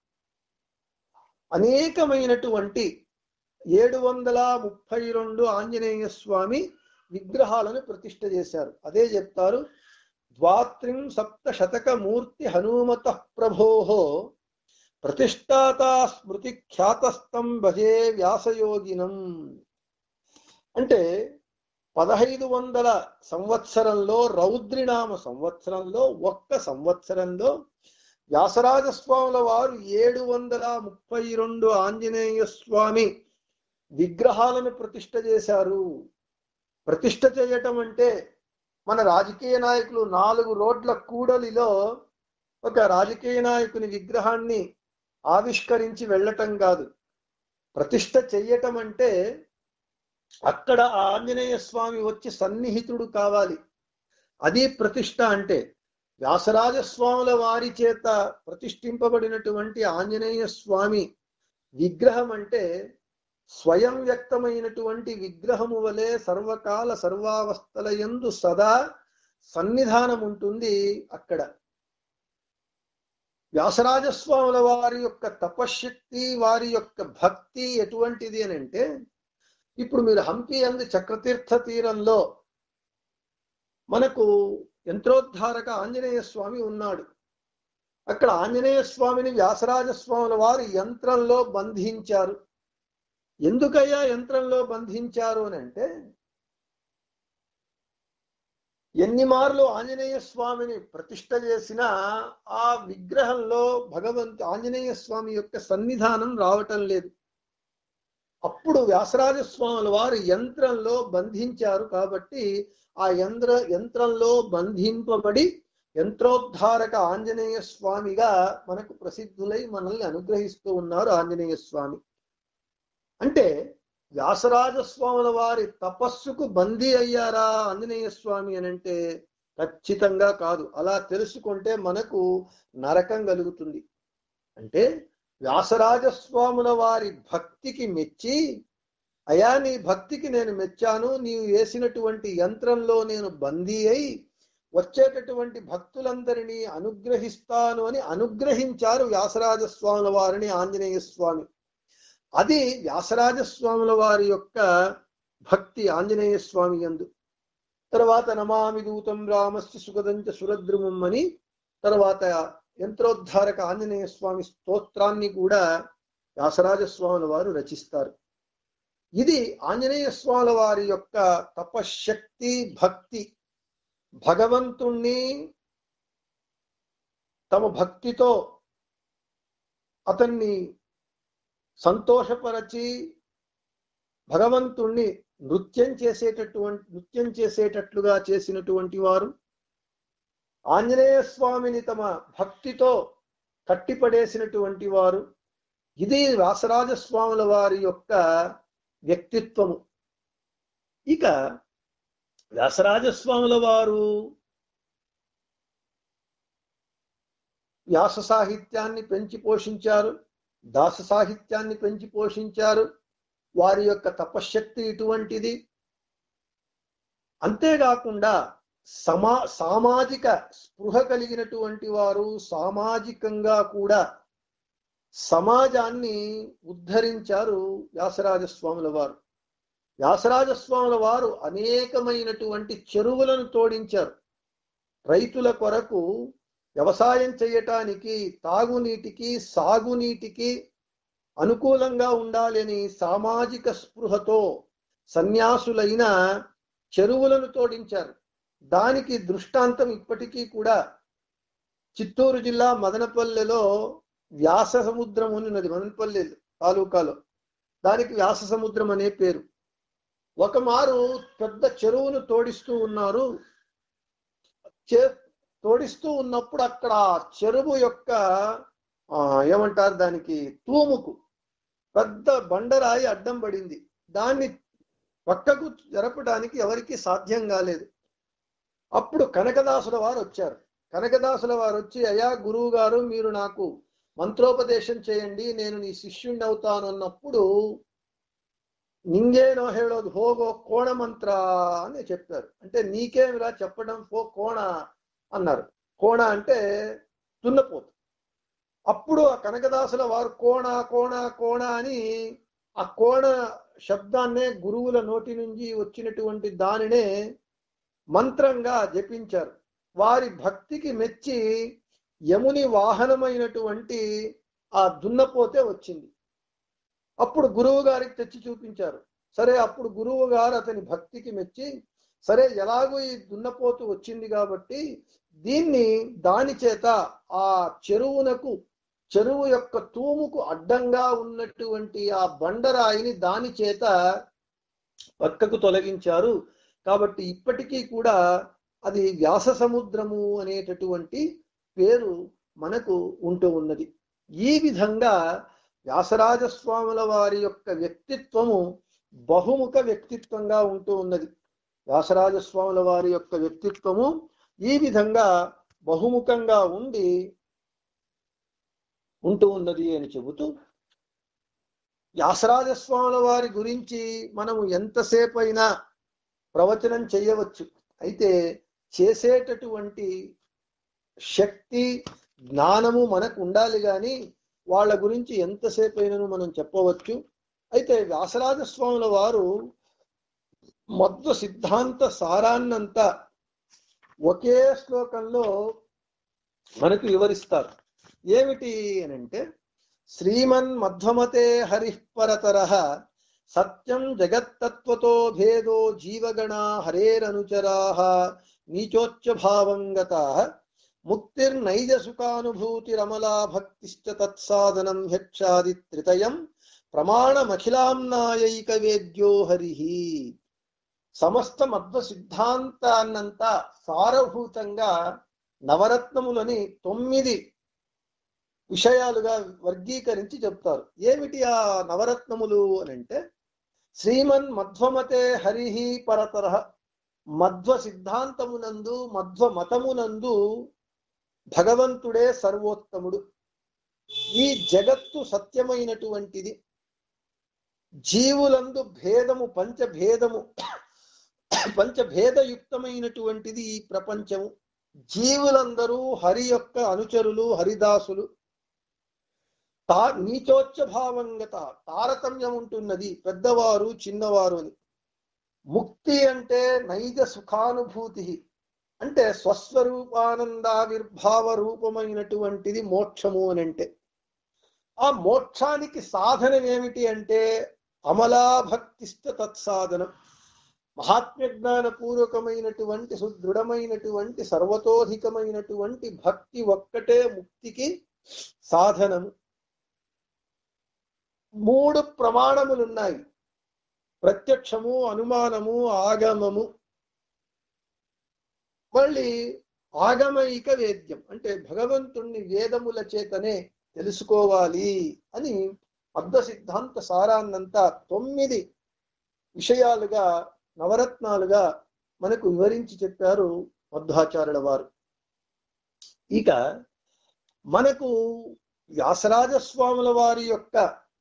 అనేకమైనటువంటి ఏడు వందల ముప్పై రెండు ఆంజనేయ స్వామి విగ్రహాలను ప్రతిష్ట చేశారు అదే చెప్తారు ద్వాత్రిం సప్త శతక మూర్తి హనుమత ప్రభోహో ప్రతిష్టాతా స్మృతి ఖ్యాతస్థం భజే వ్యాసయోగినం అంటే పదహైదు వందల సంవత్సరంలో రౌద్రినామ సంవత్సరంలో ఒక్క సంవత్సరంలో వ్యాసరాజ స్వాముల వారు ఏడు వందల ముప్పై రెండు ఆంజనేయ స్వామి విగ్రహాలను ప్రతిష్ట చేశారు ప్రతిష్ట చేయటం అంటే మన రాజకీయ నాయకులు నాలుగు రోడ్ల కూడలిలో ఒక రాజకీయ నాయకుని విగ్రహాన్ని ఆవిష్కరించి వెళ్ళటం కాదు ప్రతిష్ట చెయ్యటం అంటే అక్కడ ఆ ఆంజనేయ స్వామి వచ్చి సన్నిహితుడు కావాలి అది ప్రతిష్ట అంటే వ్యాసరాజ స్వాముల వారి చేత ప్రతిష్ఠింపబడినటువంటి ఆంజనేయ స్వామి విగ్రహం అంటే స్వయం వ్యక్తమైనటువంటి విగ్రహము వలె సర్వకాల సర్వావస్థల యందు సదా సన్నిధానం ఉంటుంది అక్కడ వ్యాసరాజస్వాముల వారి యొక్క తపశ్శక్తి వారి యొక్క భక్తి ఎటువంటిది అని అంటే ఇప్పుడు మీరు హంపి అంది చక్రతీర్థ తీరంలో మనకు యంత్రోద్ధారక ఆంజనేయ స్వామి ఉన్నాడు అక్కడ ఆంజనేయ స్వామిని వ్యాసరాజ స్వాముల వారు యంత్రంలో బంధించారు ఎందుకయ్యా యంత్రంలో బంధించారు అని అంటే ఎన్ని మార్లు ఆంజనేయ స్వామిని ప్రతిష్ట చేసిన ఆ విగ్రహంలో భగవంతు ఆంజనేయ స్వామి యొక్క సన్నిధానం రావటం లేదు అప్పుడు వ్యాసరాజ స్వాముల వారు యంత్రంలో బంధించారు కాబట్టి ఆ యంత్ర యంత్రంలో బంధింపబడి యంత్రోద్ధారక ఆంజనేయ స్వామిగా మనకు ప్రసిద్ధులై మనల్ని అనుగ్రహిస్తూ ఉన్నారు ఆంజనేయ స్వామి అంటే వ్యాసరాజ స్వాముల వారి తపస్సుకు బందీ అయ్యారా ఆంజనేయ స్వామి అని అంటే ఖచ్చితంగా కాదు అలా తెలుసుకుంటే మనకు నరకం కలుగుతుంది అంటే వ్యాసరాజ స్వాముల వారి భక్తికి మెచ్చి అయా నీ భక్తికి నేను మెచ్చాను నీవు వేసినటువంటి యంత్రంలో నేను బందీ అయి వచ్చేటటువంటి భక్తులందరినీ అనుగ్రహిస్తాను అని అనుగ్రహించారు వ్యాసరాజ స్వాముల వారిని ఆంజనేయ స్వామి అది వ్యాసరాజ స్వాముల వారి యొక్క భక్తి ఆంజనేయ స్వామి యందు తర్వాత నమామి దూతం రామస్య సుగదంచ సురద్రుమం అని తర్వాత యంత్రోద్ధారక ఆంజనేయ స్వామి స్తోత్రాన్ని కూడా వ్యాసరాజ స్వాముల వారు రచిస్తారు ఇది ఆంజనేయ స్వాముల వారి యొక్క తపశక్తి భక్తి భగవంతుణ్ణి తమ భక్తితో అతన్ని సంతోషపరచి భగవంతుణ్ణి నృత్యం చేసేటటువంటి నృత్యం చేసేటట్లుగా చేసినటువంటి వారు ఆంజనేయ స్వామిని తమ భక్తితో కట్టిపడేసినటువంటి వారు ఇది వ్యాసరాజ స్వాముల వారి యొక్క వ్యక్తిత్వము ఇక వ్యాసరాజ స్వాముల వారు వ్యాస సాహిత్యాన్ని పెంచి పోషించారు దాస సాహిత్యాన్ని పెంచి పోషించారు వారి యొక్క తపశ్శక్తి ఇటువంటిది అంతేకాకుండా సమా సామాజిక స్పృహ కలిగినటువంటి వారు సామాజికంగా కూడా సమాజాన్ని ఉద్ధరించారు వ్యాసరాజ స్వాముల వారు వ్యాసరాజ స్వాముల వారు అనేకమైనటువంటి చెరువులను తోడించారు రైతుల కొరకు వ్యవసాయం చేయటానికి తాగునీటికి సాగునీటికి అనుకూలంగా ఉండాలని సామాజిక స్పృహతో సన్యాసులైన చెరువులను తోడించారు దానికి దృష్టాంతం ఇప్పటికీ కూడా చిత్తూరు జిల్లా మదనపల్లెలో వ్యాస సముద్రం అని ఉన్నది మదనపల్లె తాలూకాలో దానికి వ్యాస సముద్రం అనే పేరు ఒక మారు పెద్ద చెరువును తోడిస్తూ ఉన్నారు చే తోడిస్తూ ఉన్నప్పుడు అక్కడ చెరువు యొక్క ఆ, ఏమంటారు దానికి తూముకు పెద్ద బండరాయి అడ్డం పడింది దాన్ని పక్కకు జరపడానికి ఎవరికి సాధ్యం కాలేదు అప్పుడు కనకదాసుల వారు వచ్చారు కనకదాసుల వారు వచ్చి అయా గురువు గారు మీరు నాకు మంత్రోపదేశం చేయండి నేను నీ శిష్యుణ్ణి అవుతాను అన్నప్పుడు నింగేనో హేళోదు హోగో కోణ మంత్ర అని చెప్పారు అంటే నీకేమిరా చెప్పడం హో కోణ అన్నారు కోణ అంటే దున్నపోతు అప్పుడు ఆ కనకదాసుల వారు కోణ కోణ కోణ అని ఆ కోణ శబ్దాన్నే గురువుల నోటి నుంచి వచ్చినటువంటి దానినే మంత్రంగా జపించారు వారి భక్తికి మెచ్చి యముని వాహనమైనటువంటి ఆ దున్నపోతే వచ్చింది అప్పుడు గురువు గారికి తెచ్చి చూపించారు సరే అప్పుడు గురువు గారు అతని భక్తికి మెచ్చి సరే ఎలాగో ఈ దున్నపోతు వచ్చింది కాబట్టి దీన్ని దాని చేత ఆ చెరువునకు చెరువు యొక్క తూముకు అడ్డంగా ఉన్నటువంటి ఆ బండరాయిని దాని చేత పక్కకు తొలగించారు కాబట్టి ఇప్పటికీ కూడా అది వ్యాస సముద్రము అనేటటువంటి పేరు మనకు ఉంటూ ఉన్నది ఈ విధంగా వ్యాసరాజ స్వాముల వారి యొక్క వ్యక్తిత్వము బహుముఖ వ్యక్తిత్వంగా ఉంటూ ఉన్నది వ్యాసరాజ స్వాముల వారి యొక్క వ్యక్తిత్వము ఈ విధంగా బహుముఖంగా ఉండి ఉంటూ ఉన్నది అని చెబుతూ వ్యాసరాజ స్వాముల వారి గురించి మనము ఎంతసేపు అయినా ప్రవచనం చేయవచ్చు అయితే చేసేటటువంటి శక్తి జ్ఞానము మనకు ఉండాలి కానీ వాళ్ళ గురించి ఎంతసేపు అయినను మనం చెప్పవచ్చు అయితే వ్యాసరాజ స్వాముల వారు మధ్వ సిద్ధాంత సారాన్నంతా ఒకే శ్లోకంలో మనకు వివరిస్తారు ఏమిటి అని అంటే శ్రీమన్ మధ్వమతే హరిపరతర సత్యం జగత్తత్వతో భేదో జీవగణ హరేరనుచరా నీచోచ్చ భావం గతా ముక్తిర్నైజ సుఖానుభూతిరమలా భక్తిశ్చ తత్సాధనం హ్యక్షాది త్రితయం ప్రమాణమఖిలాంనాయైక వేద్యో హరి సమస్త మధ్వ సిద్ధాంతాన్నంతా సారభూతంగా నవరత్నములని తొమ్మిది విషయాలుగా వర్గీకరించి చెప్తారు ఏమిటి ఆ నవరత్నములు అని అంటే శ్రీమన్ మధ్వమతే హరిహి పరతర మధ్వ సిద్ధాంతమునందు మధ్వ మతమునందు భగవంతుడే సర్వోత్తముడు ఈ జగత్తు సత్యమైనటువంటిది జీవులందు భేదము పంచభేదము పంచభేదయుక్తమైనటువంటిది ఈ ప్రపంచము జీవులందరూ హరి యొక్క అనుచరులు హరిదాసులు తా నీచోచ్చ భావంగత తారతమ్యం ఉంటున్నది పెద్దవారు చిన్నవారు అని ముక్తి అంటే నైజ సుఖానుభూతి అంటే స్వస్వరూపానందావిర్భావ రూపమైనటువంటిది మోక్షము అని అంటే ఆ మోక్షానికి సాధనం ఏమిటి అంటే అమలాభక్తిస్థ తత్సాధనం మహాత్మ్య జ్ఞాన పూర్వకమైనటువంటి సుదృఢమైనటువంటి సర్వతోధికమైనటువంటి భక్తి ఒక్కటే ముక్తికి సాధనము మూడు ప్రమాణములున్నాయి ప్రత్యక్షము అనుమానము ఆగమము మళ్ళీ ఆగమైక వేద్యం అంటే భగవంతుణ్ణి వేదముల చేతనే తెలుసుకోవాలి అని అర్ధ సిద్ధాంత సారాన్నంతా తొమ్మిది విషయాలుగా నవరత్నాలుగా మనకు వివరించి చెప్పారు మధ్వాచార్యుల వారు ఇక మనకు వ్యాసరాజస్వాముల వారి యొక్క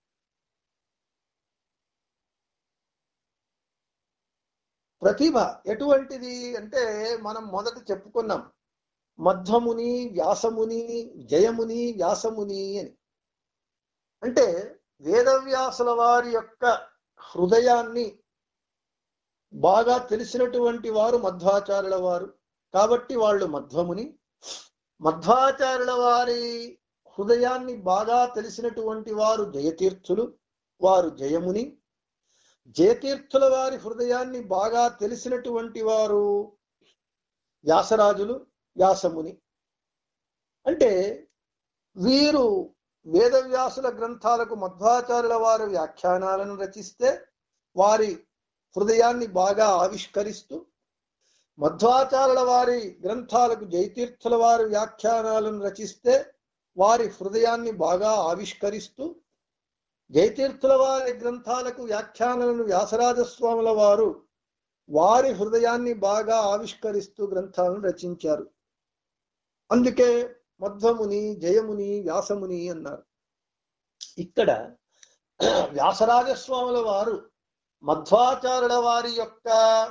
ప్రతిభ ఎటువంటిది అంటే మనం మొదట చెప్పుకున్నాం మధ్వముని వ్యాసముని జయముని వ్యాసముని అని అంటే వేదవ్యాసుల వారి యొక్క హృదయాన్ని బాగా తెలిసినటువంటి వారు మధ్వాచార్యుల వారు కాబట్టి వాళ్ళు మధ్వముని మధ్వాచార్యుల వారి హృదయాన్ని బాగా తెలిసినటువంటి వారు జయతీర్థులు వారు జయముని జయతీర్థుల వారి హృదయాన్ని బాగా తెలిసినటువంటి వారు వ్యాసరాజులు వ్యాసముని అంటే వీరు వేదవ్యాసుల గ్రంథాలకు మధ్వాచార్యుల వారి వ్యాఖ్యానాలను రచిస్తే వారి హృదయాన్ని బాగా ఆవిష్కరిస్తూ మధ్వాచార్యుల వారి గ్రంథాలకు జయతీర్థుల వారి వ్యాఖ్యానాలను రచిస్తే వారి హృదయాన్ని బాగా ఆవిష్కరిస్తూ జయతీర్థుల వారి గ్రంథాలకు వ్యాఖ్యానాలను వ్యాసరాజస్వాముల వారు వారి హృదయాన్ని బాగా ఆవిష్కరిస్తూ గ్రంథాలను రచించారు అందుకే మధ్వముని జయముని వ్యాసముని అన్నారు ఇక్కడ వ్యాసరాజస్వాముల వారు మధ్వాచార్యుల వారి యొక్క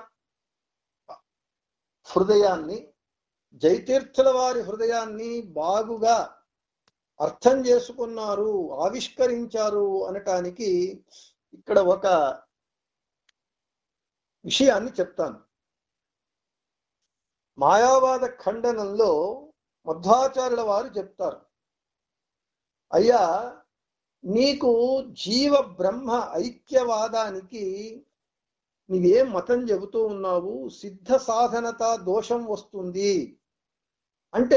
హృదయాన్ని జయతీర్థుల వారి హృదయాన్ని బాగుగా అర్థం చేసుకున్నారు ఆవిష్కరించారు అనటానికి ఇక్కడ ఒక విషయాన్ని చెప్తాను మాయావాద ఖండనంలో మధ్వాచార్యుల వారు చెప్తారు అయ్యా నీకు జీవ బ్రహ్మ ఐక్యవాదానికి నీవేం మతం చెబుతూ ఉన్నావు సిద్ధ సాధనత దోషం వస్తుంది అంటే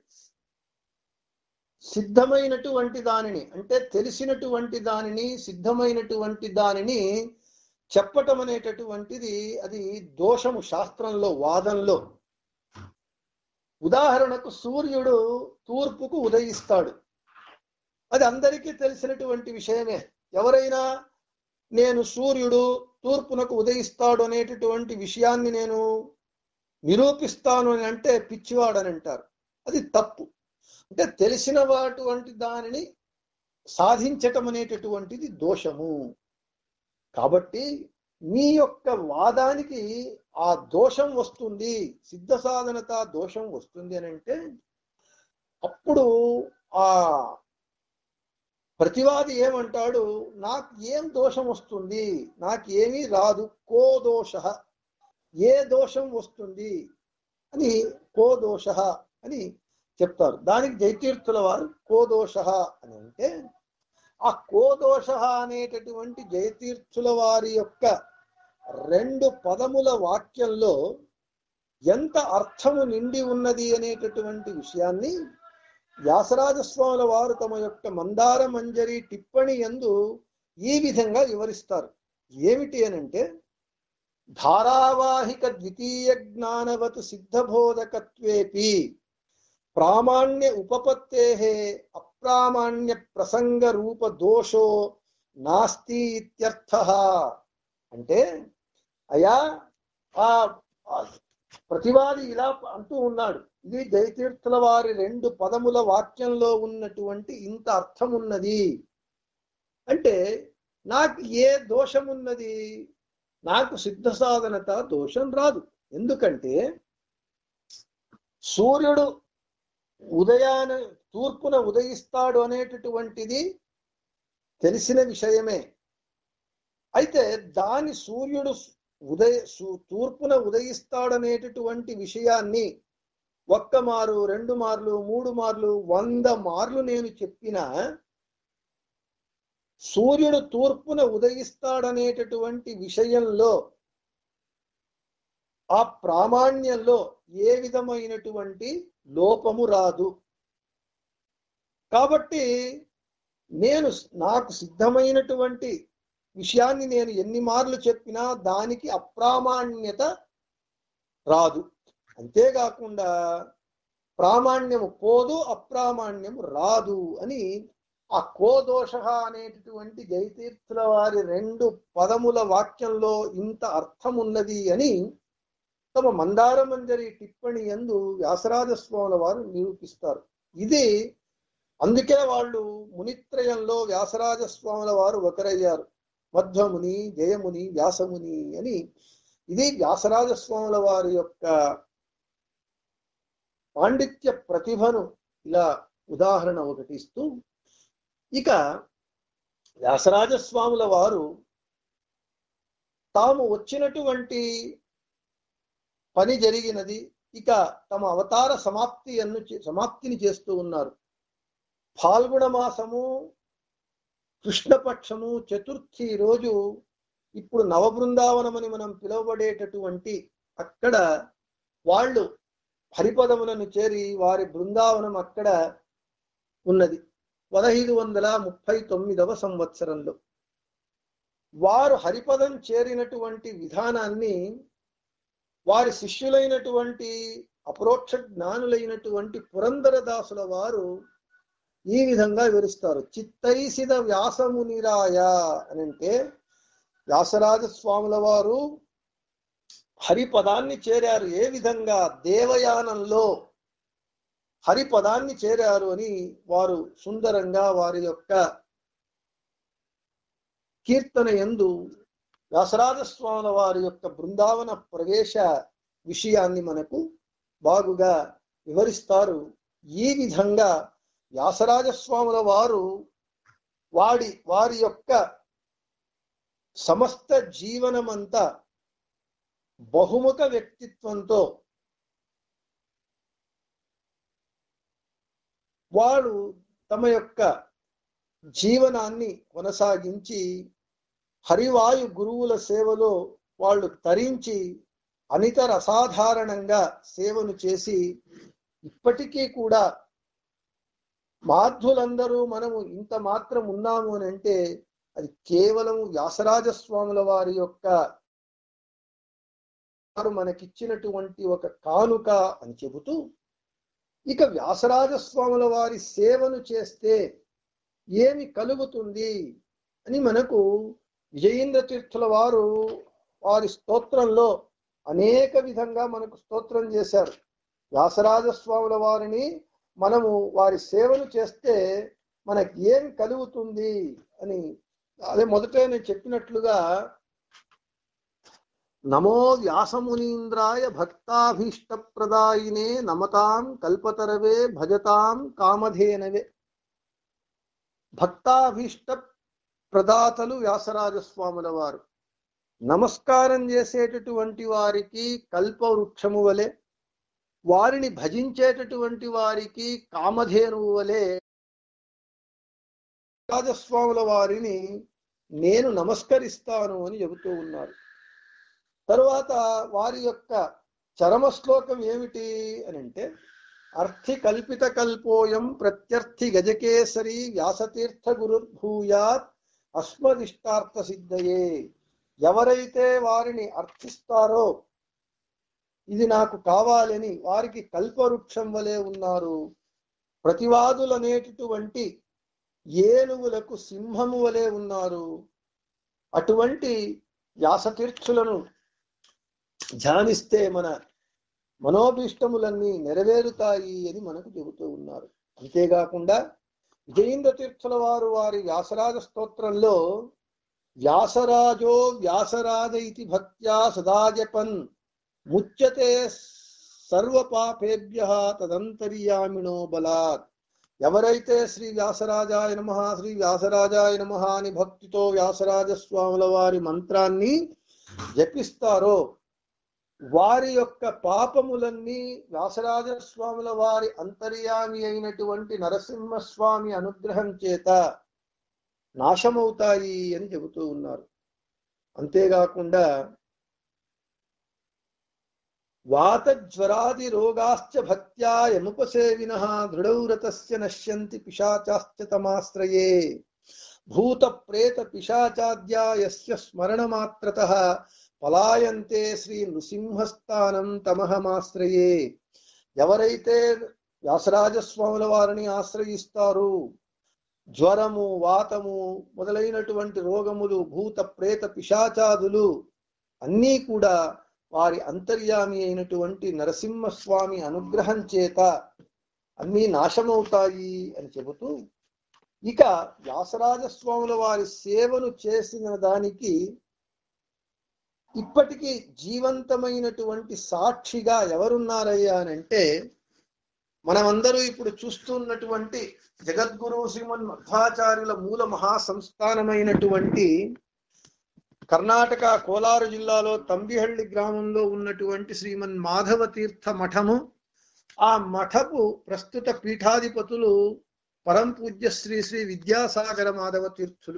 సిద్ధమైనటువంటి దానిని అంటే తెలిసినటువంటి దానిని సిద్ధమైనటువంటి దానిని చెప్పటం అనేటటువంటిది అది దోషము శాస్త్రంలో వాదంలో ఉదాహరణకు సూర్యుడు తూర్పుకు ఉదయిస్తాడు అది అందరికీ తెలిసినటువంటి విషయమే ఎవరైనా నేను సూర్యుడు తూర్పునకు ఉదయిస్తాడు అనేటటువంటి విషయాన్ని నేను నిరూపిస్తాను అని అంటే పిచ్చివాడని అంటారు అది తప్పు అంటే తెలిసిన వాటువంటి దానిని సాధించటం అనేటటువంటిది దోషము కాబట్టి మీ యొక్క వాదానికి ఆ దోషం వస్తుంది సిద్ధ సాధనత దోషం వస్తుంది అని అంటే అప్పుడు ఆ ప్రతివాది ఏమంటాడు నాకు ఏం దోషం వస్తుంది నాకు ఏమీ రాదు కో దోష ఏ దోషం వస్తుంది అని కో దోష అని చెప్తారు దానికి జయతీర్థుల వారు కోదోష అని అంటే ఆ కోదోష అనేటటువంటి జయతీర్థుల వారి యొక్క రెండు పదముల వాక్యంలో ఎంత అర్థము నిండి ఉన్నది అనేటటువంటి విషయాన్ని వ్యాసరాజస్వాముల వారు తమ యొక్క మందార మంజరి టిప్పణి ఎందు ఈ విధంగా వివరిస్తారు ఏమిటి అనంటే ధారావాహిక ద్వితీయ జ్ఞానవత్ సిద్ధబోధకత్వేపి ప్రామాణ్య ఉపపత్తే అప్రామాణ్య ప్రసంగ రూప దోషో నాస్తి ఇత్యర్థ అంటే అయా ఆ ఆ ప్రతివాది ఇలా అంటూ ఉన్నాడు ఇది జయతీర్థుల వారి రెండు పదముల వాక్యంలో ఉన్నటువంటి ఇంత అర్థం ఉన్నది అంటే నాకు ఏ దోషం ఉన్నది నాకు సిద్ధ సాధనత దోషం రాదు ఎందుకంటే సూర్యుడు ఉదయాన తూర్పున ఉదయిస్తాడు అనేటటువంటిది తెలిసిన విషయమే అయితే దాని సూర్యుడు ఉదయ సు- తూర్పున ఉదయిస్తాడనేటటువంటి విషయాన్ని ఒక్క మారు రెండు మార్లు మూడు మార్లు వంద మార్లు నేను చెప్పినా సూర్యుడు తూర్పున ఉదయిస్తాడనేటటువంటి విషయంలో ఆ ప్రామాణ్యంలో ఏ విధమైనటువంటి లోపము రాదు కాబట్టి నేను నాకు సిద్ధమైనటువంటి విషయాన్ని నేను ఎన్ని మార్లు చెప్పినా దానికి అప్రామాణ్యత రాదు అంతేకాకుండా ప్రామాణ్యము పోదు అప్రామాణ్యము రాదు అని ఆ కోదోష అనేటటువంటి జయతీర్థుల వారి రెండు పదముల వాక్యంలో ఇంత అర్థం ఉన్నది అని తమ మందార మంజరి టిప్పణి ఎందు వ్యాసరాజ స్వాముల వారు నిరూపిస్తారు ఇది అందుకే వాళ్ళు మునిత్రయంలో వ్యాసరాజ స్వాముల వారు ఒకరయ్యారు మధ్వముని జయముని వ్యాసముని అని ఇది వ్యాసరాజ స్వాముల వారి యొక్క పాండిత్య ప్రతిభను ఇలా ఉదాహరణ ఒకటి ఇస్తూ ఇక వ్యాసరాజ స్వాముల వారు తాము వచ్చినటువంటి పని జరిగినది ఇక తమ అవతార సమాప్తి అన్ను సమాప్తిని చేస్తూ ఉన్నారు ఫాల్గుణ మాసము కృష్ణపక్షము చతుర్థి రోజు ఇప్పుడు నవబృందావనం అని మనం పిలువబడేటటువంటి అక్కడ వాళ్ళు హరిపదములను చేరి వారి బృందావనం అక్కడ ఉన్నది పదహైదు వందల ముప్పై తొమ్మిదవ సంవత్సరంలో వారు హరిపదం చేరినటువంటి విధానాన్ని వారి శిష్యులైనటువంటి అపరోక్ష జ్ఞానులైనటువంటి పురందరదాసుల వారు ఈ విధంగా వివరిస్తారు చిత్తైసిద వ్యాసమునిరాయ అని అంటే వ్యాసరాజ స్వాముల వారు హరిపదాన్ని చేరారు ఏ విధంగా దేవయానంలో హరిపదాన్ని చేరారు అని వారు సుందరంగా వారి యొక్క కీర్తన ఎందు వ్యాసరాజ స్వాముల వారి యొక్క బృందావన ప్రవేశ విషయాన్ని మనకు బాగుగా వివరిస్తారు ఈ విధంగా వ్యాసరాజ స్వాముల వారు వాడి వారి యొక్క సమస్త జీవనమంతా బహుముఖ వ్యక్తిత్వంతో వారు తమ యొక్క జీవనాన్ని కొనసాగించి హరివాయు గురువుల సేవలో వాళ్ళు తరించి అనితర అసాధారణంగా సేవను చేసి ఇప్పటికీ కూడా మాధ్యులందరూ మనము ఇంత మాత్రం ఉన్నాము అని అంటే అది కేవలం వ్యాసరాజ స్వాముల వారి యొక్క వారు మనకిచ్చినటువంటి ఒక కానుక అని చెబుతూ ఇక వ్యాసరాజ స్వాముల వారి సేవను చేస్తే ఏమి కలుగుతుంది అని మనకు విజయేంద్ర తీర్థుల వారు వారి స్తోత్రంలో అనేక విధంగా మనకు స్తోత్రం చేశారు వ్యాసరాజ స్వాముల వారిని మనము వారి సేవలు చేస్తే మనకి ఏం కలుగుతుంది అని అదే మొదట నేను చెప్పినట్లుగా నమో వ్యాసమునీంద్రాయ భక్తాభీష్ట ప్రదాయినే నమతాం కల్పతరవే భజతాం కామధేనవే భక్తాభీష్ట ప్రదాతలు వ్యాసరాజ స్వాముల వారు నమస్కారం చేసేటటువంటి వారికి కల్పవృక్షము వలె వారిని భజించేటటువంటి వారికి కామధేనువు వలె రాజస్వాముల వారిని నేను నమస్కరిస్తాను అని చెబుతూ ఉన్నారు తరువాత వారి యొక్క చరమ శ్లోకం ఏమిటి అని అంటే అర్థి కల్పిత కల్పోయం ప్రత్యర్థి గజకేసరి వ్యాసతీర్థ గురుర్భూయాత్ అస్మదిష్టార్థ సిద్ధయే ఎవరైతే వారిని అర్థిస్తారో ఇది నాకు కావాలని వారికి కల్పవృక్షం వలె ఉన్నారు ప్రతివాదులు అనేటటువంటి ఏనుగులకు సింహము వలె ఉన్నారు అటువంటి వ్యాసతీర్థులను ధ్యానిస్తే మన మనోభీష్టములన్నీ నెరవేరుతాయి అని మనకు చెబుతూ ఉన్నారు అంతేకాకుండా విజయేంద్ర తీర్థుల వారు వారి వ్యాసరాజ స్తోత్రంలో వ్యాసరాజో వ్యాసరాజ ఇతి భక్త్యా సదాజపన్ ముచ్యతే సర్వ పాపేభ్య తదంతర్యామినో బలాత్ ఎవరైతే శ్రీ వ్యాసరాజాయ నమ శ్రీ వ్యాసరాజాయ నమ అని భక్తితో వ్యాసరాజ స్వాముల వారి మంత్రాన్ని జపిస్తారో వారి యొక్క పాపములన్నీ వ్యాసరాజ స్వాముల వారి అంతర్యామి అయినటువంటి నరసింహస్వామి అనుగ్రహం చేత నాశమవుతాయి అని చెబుతూ ఉన్నారు అంతేకాకుండా వాతజ్వరాది రోగాశ్చ భక్త్యా యముపసేవిన దృఢౌరతస్య నశ్యంతి పిశాచాశ్చ తమాశ్రయే భూత ప్రేత పిశాచాద్యా యస్య స్మరణమాత్రత పలాయంతే శ్రీ నృసింహస్థానం తమహమాశ్రయే ఎవరైతే వ్యాసరాజస్వాముల వారిని ఆశ్రయిస్తారు జ్వరము వాతము మొదలైనటువంటి రోగములు భూత ప్రేత పిశాచాదులు అన్నీ కూడా వారి అంతర్యామి అయినటువంటి నరసింహస్వామి అనుగ్రహం చేత అన్నీ నాశమవుతాయి అని చెబుతూ ఇక వ్యాసరాజ స్వాముల వారి సేవను చేసిన దానికి ఇప్పటికీ జీవంతమైనటువంటి సాక్షిగా ఎవరున్నారయ్యా అని అంటే మనమందరూ ఇప్పుడు చూస్తున్నటువంటి జగద్గురు శ్రీమన్ మధ్వాచార్యుల మూల మహాసంస్థానమైనటువంటి కర్ణాటక కోలారు జిల్లాలో తంబిహಳ್ಳಿ గ్రామంలో ఉన్నటువంటి శ్రీమన్ మాధవ తీర్థ మఠము ఆ మఠపు ప్రస్తుత పీఠాధిపతులు పరం పూజ్య శ్రీ శ్రీ విద్యాసాగర మాధవ తీర్థులు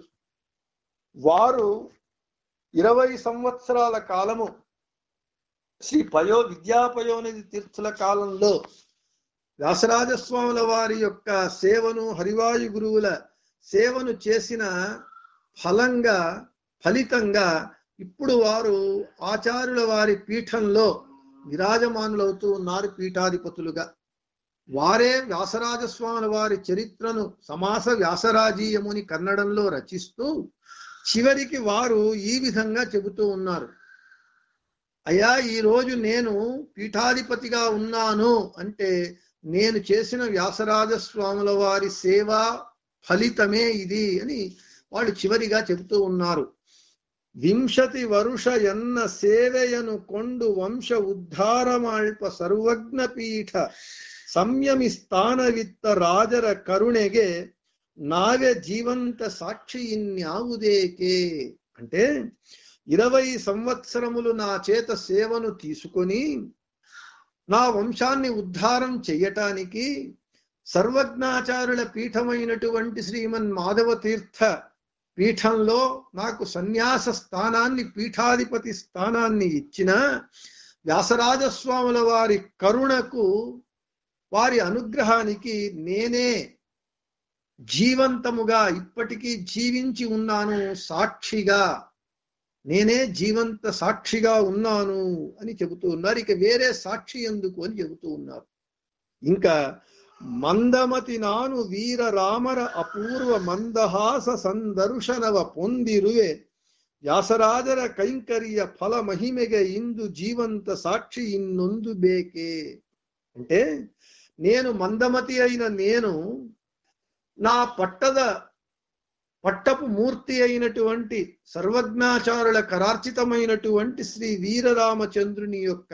వారు ఇరవై సంవత్సరాల కాలము శ్రీ పయో విద్యాపయోనిధి తీర్థుల కాలంలో వ్యాసరాజస్వాముల వారి యొక్క సేవను హరివాయు గురువుల సేవను చేసిన ఫలంగా ఫలితంగా ఇప్పుడు వారు ఆచార్యుల వారి పీఠంలో విరాజమానులవుతూ ఉన్నారు పీఠాధిపతులుగా వారే వ్యాసరాజస్వాముల వారి చరిత్రను సమాస వ్యాసరాజీయముని కన్నడంలో రచిస్తూ చివరికి వారు ఈ విధంగా చెబుతూ ఉన్నారు అయ్యా ఈ రోజు నేను పీఠాధిపతిగా ఉన్నాను అంటే నేను చేసిన వ్యాసరాజస్వాముల వారి సేవ ఫలితమే ఇది అని వాళ్ళు చివరిగా చెబుతూ ఉన్నారు వింశతి వరుష ఎన్న సేವೆಯನು ಕೊಂಡು వంಶ ಉದ್ಧಾರಮಾಳ್ಪ ಸರ್ವಜ್ಞ ಪೀಠ ಸಂಯಮಿ ಸ್ಥಾನವಿತ್ತ ರಾಜರ ಕರುಣೆಗೆ నావే జీవంత సాక్షి ఇన్యావుదేకే అంటే ఇరవై సంవత్సరములు నా చేత సేవను తీసుకొని నా వంశాన్ని ఉద్ధారం చెయ్యటానికి సర్వజ్ఞాచారుల పీఠమైనటువంటి శ్రీమన్ మాధవ తీర్థ పీఠంలో నాకు సన్యాస స్థానాన్ని పీఠాధిపతి స్థానాన్ని ఇచ్చిన వ్యాసరాజస్వాముల వారి కరుణకు వారి అనుగ్రహానికి నేనే జీవంతముగా ఇప్పటికీ జీవించి ఉన్నాను సాక్షిగా నేనే జీవంత సాక్షిగా ఉన్నాను అని చెబుతూ ఉన్నారు ఇక వేరే సాక్షి ఎందుకు అని చెబుతూ ఉన్నారు ఇంకా మందమతి నాను వీర రామర అపూర్వ మందహాస సందర్శనవ పొందిరుವೆ ವ್ಯಾಸರಾಜರ ಕೈಂಕರ್ಯ ಫಲ ಮಹಿಮೆಗೆ ಇಂದು ಜೀವಂತ ಸಾಕ್ಷಿ ಇನ್ನೊಂದು ಬೇಕೆ అంటే నేను మందమతి అయిన నేను నా పట్టద పట్టపు మూర్తి అయినటువంటి సర్వజ్ఞాచారుల కరార్చితమైనటువంటి శ్రీ వీరరామచంద్రుని యొక్క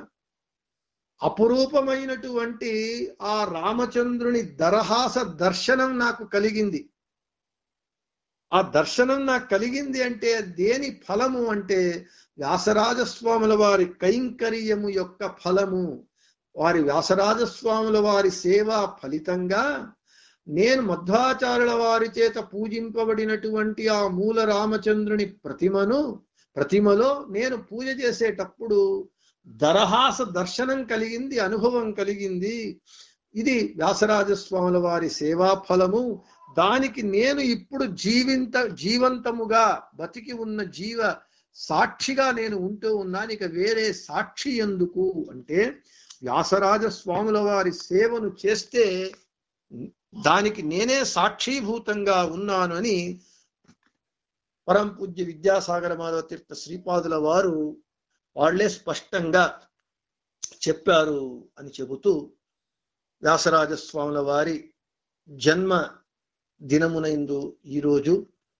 అపురూపమైనటువంటి ఆ రామచంద్రుని దరహాస దర్శనం నాకు కలిగింది ఆ దర్శనం నాకు కలిగింది అంటే దేని ఫలము అంటే వ్యాసరాజస్వాముల వారి కైంకర్యము యొక్క ఫలము వారి వ్యాసరాజస్వాముల వారి సేవ ఫలితంగా నేను మధ్వాచారుల వారి చేత పూజింపబడినటువంటి ఆ మూల రామచంద్రుని ప్రతిమను ప్రతిమలో నేను పూజ చేసేటప్పుడు దరహాస దర్శనం కలిగింది అనుభవం కలిగింది ఇది వ్యాసరాజస్వాముల వారి సేవా ఫలము దానికి నేను ఇప్పుడు జీవింత జీవంతముగా బతికి ఉన్న జీవ సాక్షిగా నేను ఉంటూ ఉన్నాను ఇక వేరే సాక్షి ఎందుకు అంటే వ్యాసరాజ స్వాముల వారి సేవను చేస్తే దానికి నేనే సాక్షీభూతంగా ఉన్నాను అని పరం పూజ్య విద్యాసాగర మాధవ తీర్థ శ్రీపాదుల వారు వాళ్లే స్పష్టంగా చెప్పారు అని చెబుతూ వ్యాసరాజస్వాముల వారి జన్మ దినమునందు ఈరోజు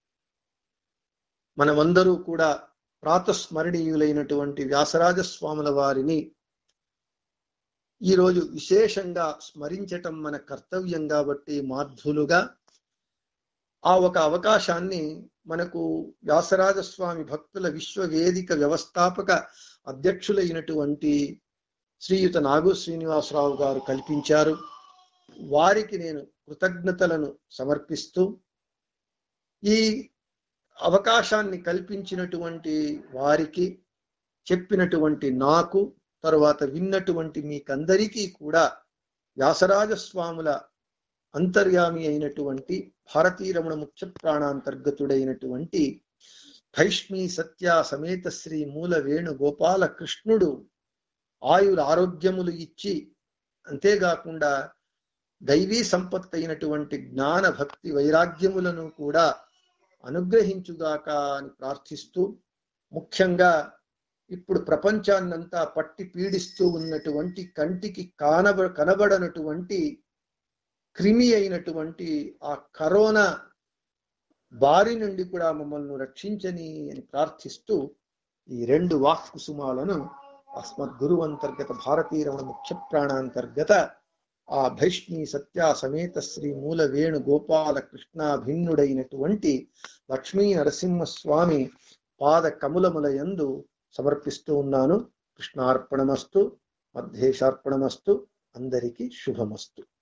మనమందరూ కూడా ప్రాతస్మరణీయులైనటువంటి వ్యాసరాజస్వాముల వారిని ఈరోజు విశేషంగా స్మరించటం మన కర్తవ్యం కాబట్టి మాధ్యులుగా ఆ ఒక అవకాశాన్ని మనకు వ్యాసరాజ స్వామి భక్తుల విశ్వవేదిక వ్యవస్థాపక అధ్యక్షులైనటువంటి శ్రీయుత నాగు శ్రీనివాసరావు గారు కల్పించారు వారికి నేను కృతజ్ఞతలను సమర్పిస్తూ ఈ అవకాశాన్ని కల్పించినటువంటి వారికి చెప్పినటువంటి నాకు తరువాత విన్నటువంటి మీకందరికీ కూడా వ్యాసరాజ స్వాముల అంతర్యామి అయినటువంటి భారతీరమణ ముఖ్య ప్రాణాంతర్గతుడైనటువంటి భైష్మీ సత్య సమేత శ్రీ మూల వేణు గోపాల కృష్ణుడు ఆయుర ఆరోగ్యములు ఇచ్చి అంతేకాకుండా దైవీ సంపత్తి అయినటువంటి జ్ఞాన భక్తి వైరాగ్యములను కూడా అనుగ్రహించుగాక అని ప్రార్థిస్తూ ముఖ్యంగా ఇప్పుడు ప్రపంచాన్నంతా పట్టి పీడిస్తూ ఉన్నటువంటి కంటికి కానబ కనబడనటువంటి క్రిమి అయినటువంటి ఆ కరోనా బారి నుండి కూడా మమ్మల్ని రక్షించని అని ప్రార్థిస్తూ ఈ రెండు వాక్ కుసుమాలను అస్మద్ గురువంతర్గత భారతీరమణ ముఖ్య ప్రాణాంతర్గత ఆ భైష్ణి సత్య సమేత శ్రీ మూల వేణు గోపాల కృష్ణ భిన్నుడైనటువంటి లక్ష్మీ నరసింహస్వామి పాద కములముల యందు సమర్పిస్తూ ఉన్నాను కృష్ణార్పణమస్తు మధ్యేశార్పణమస్తు అందరికీ శుభమస్తు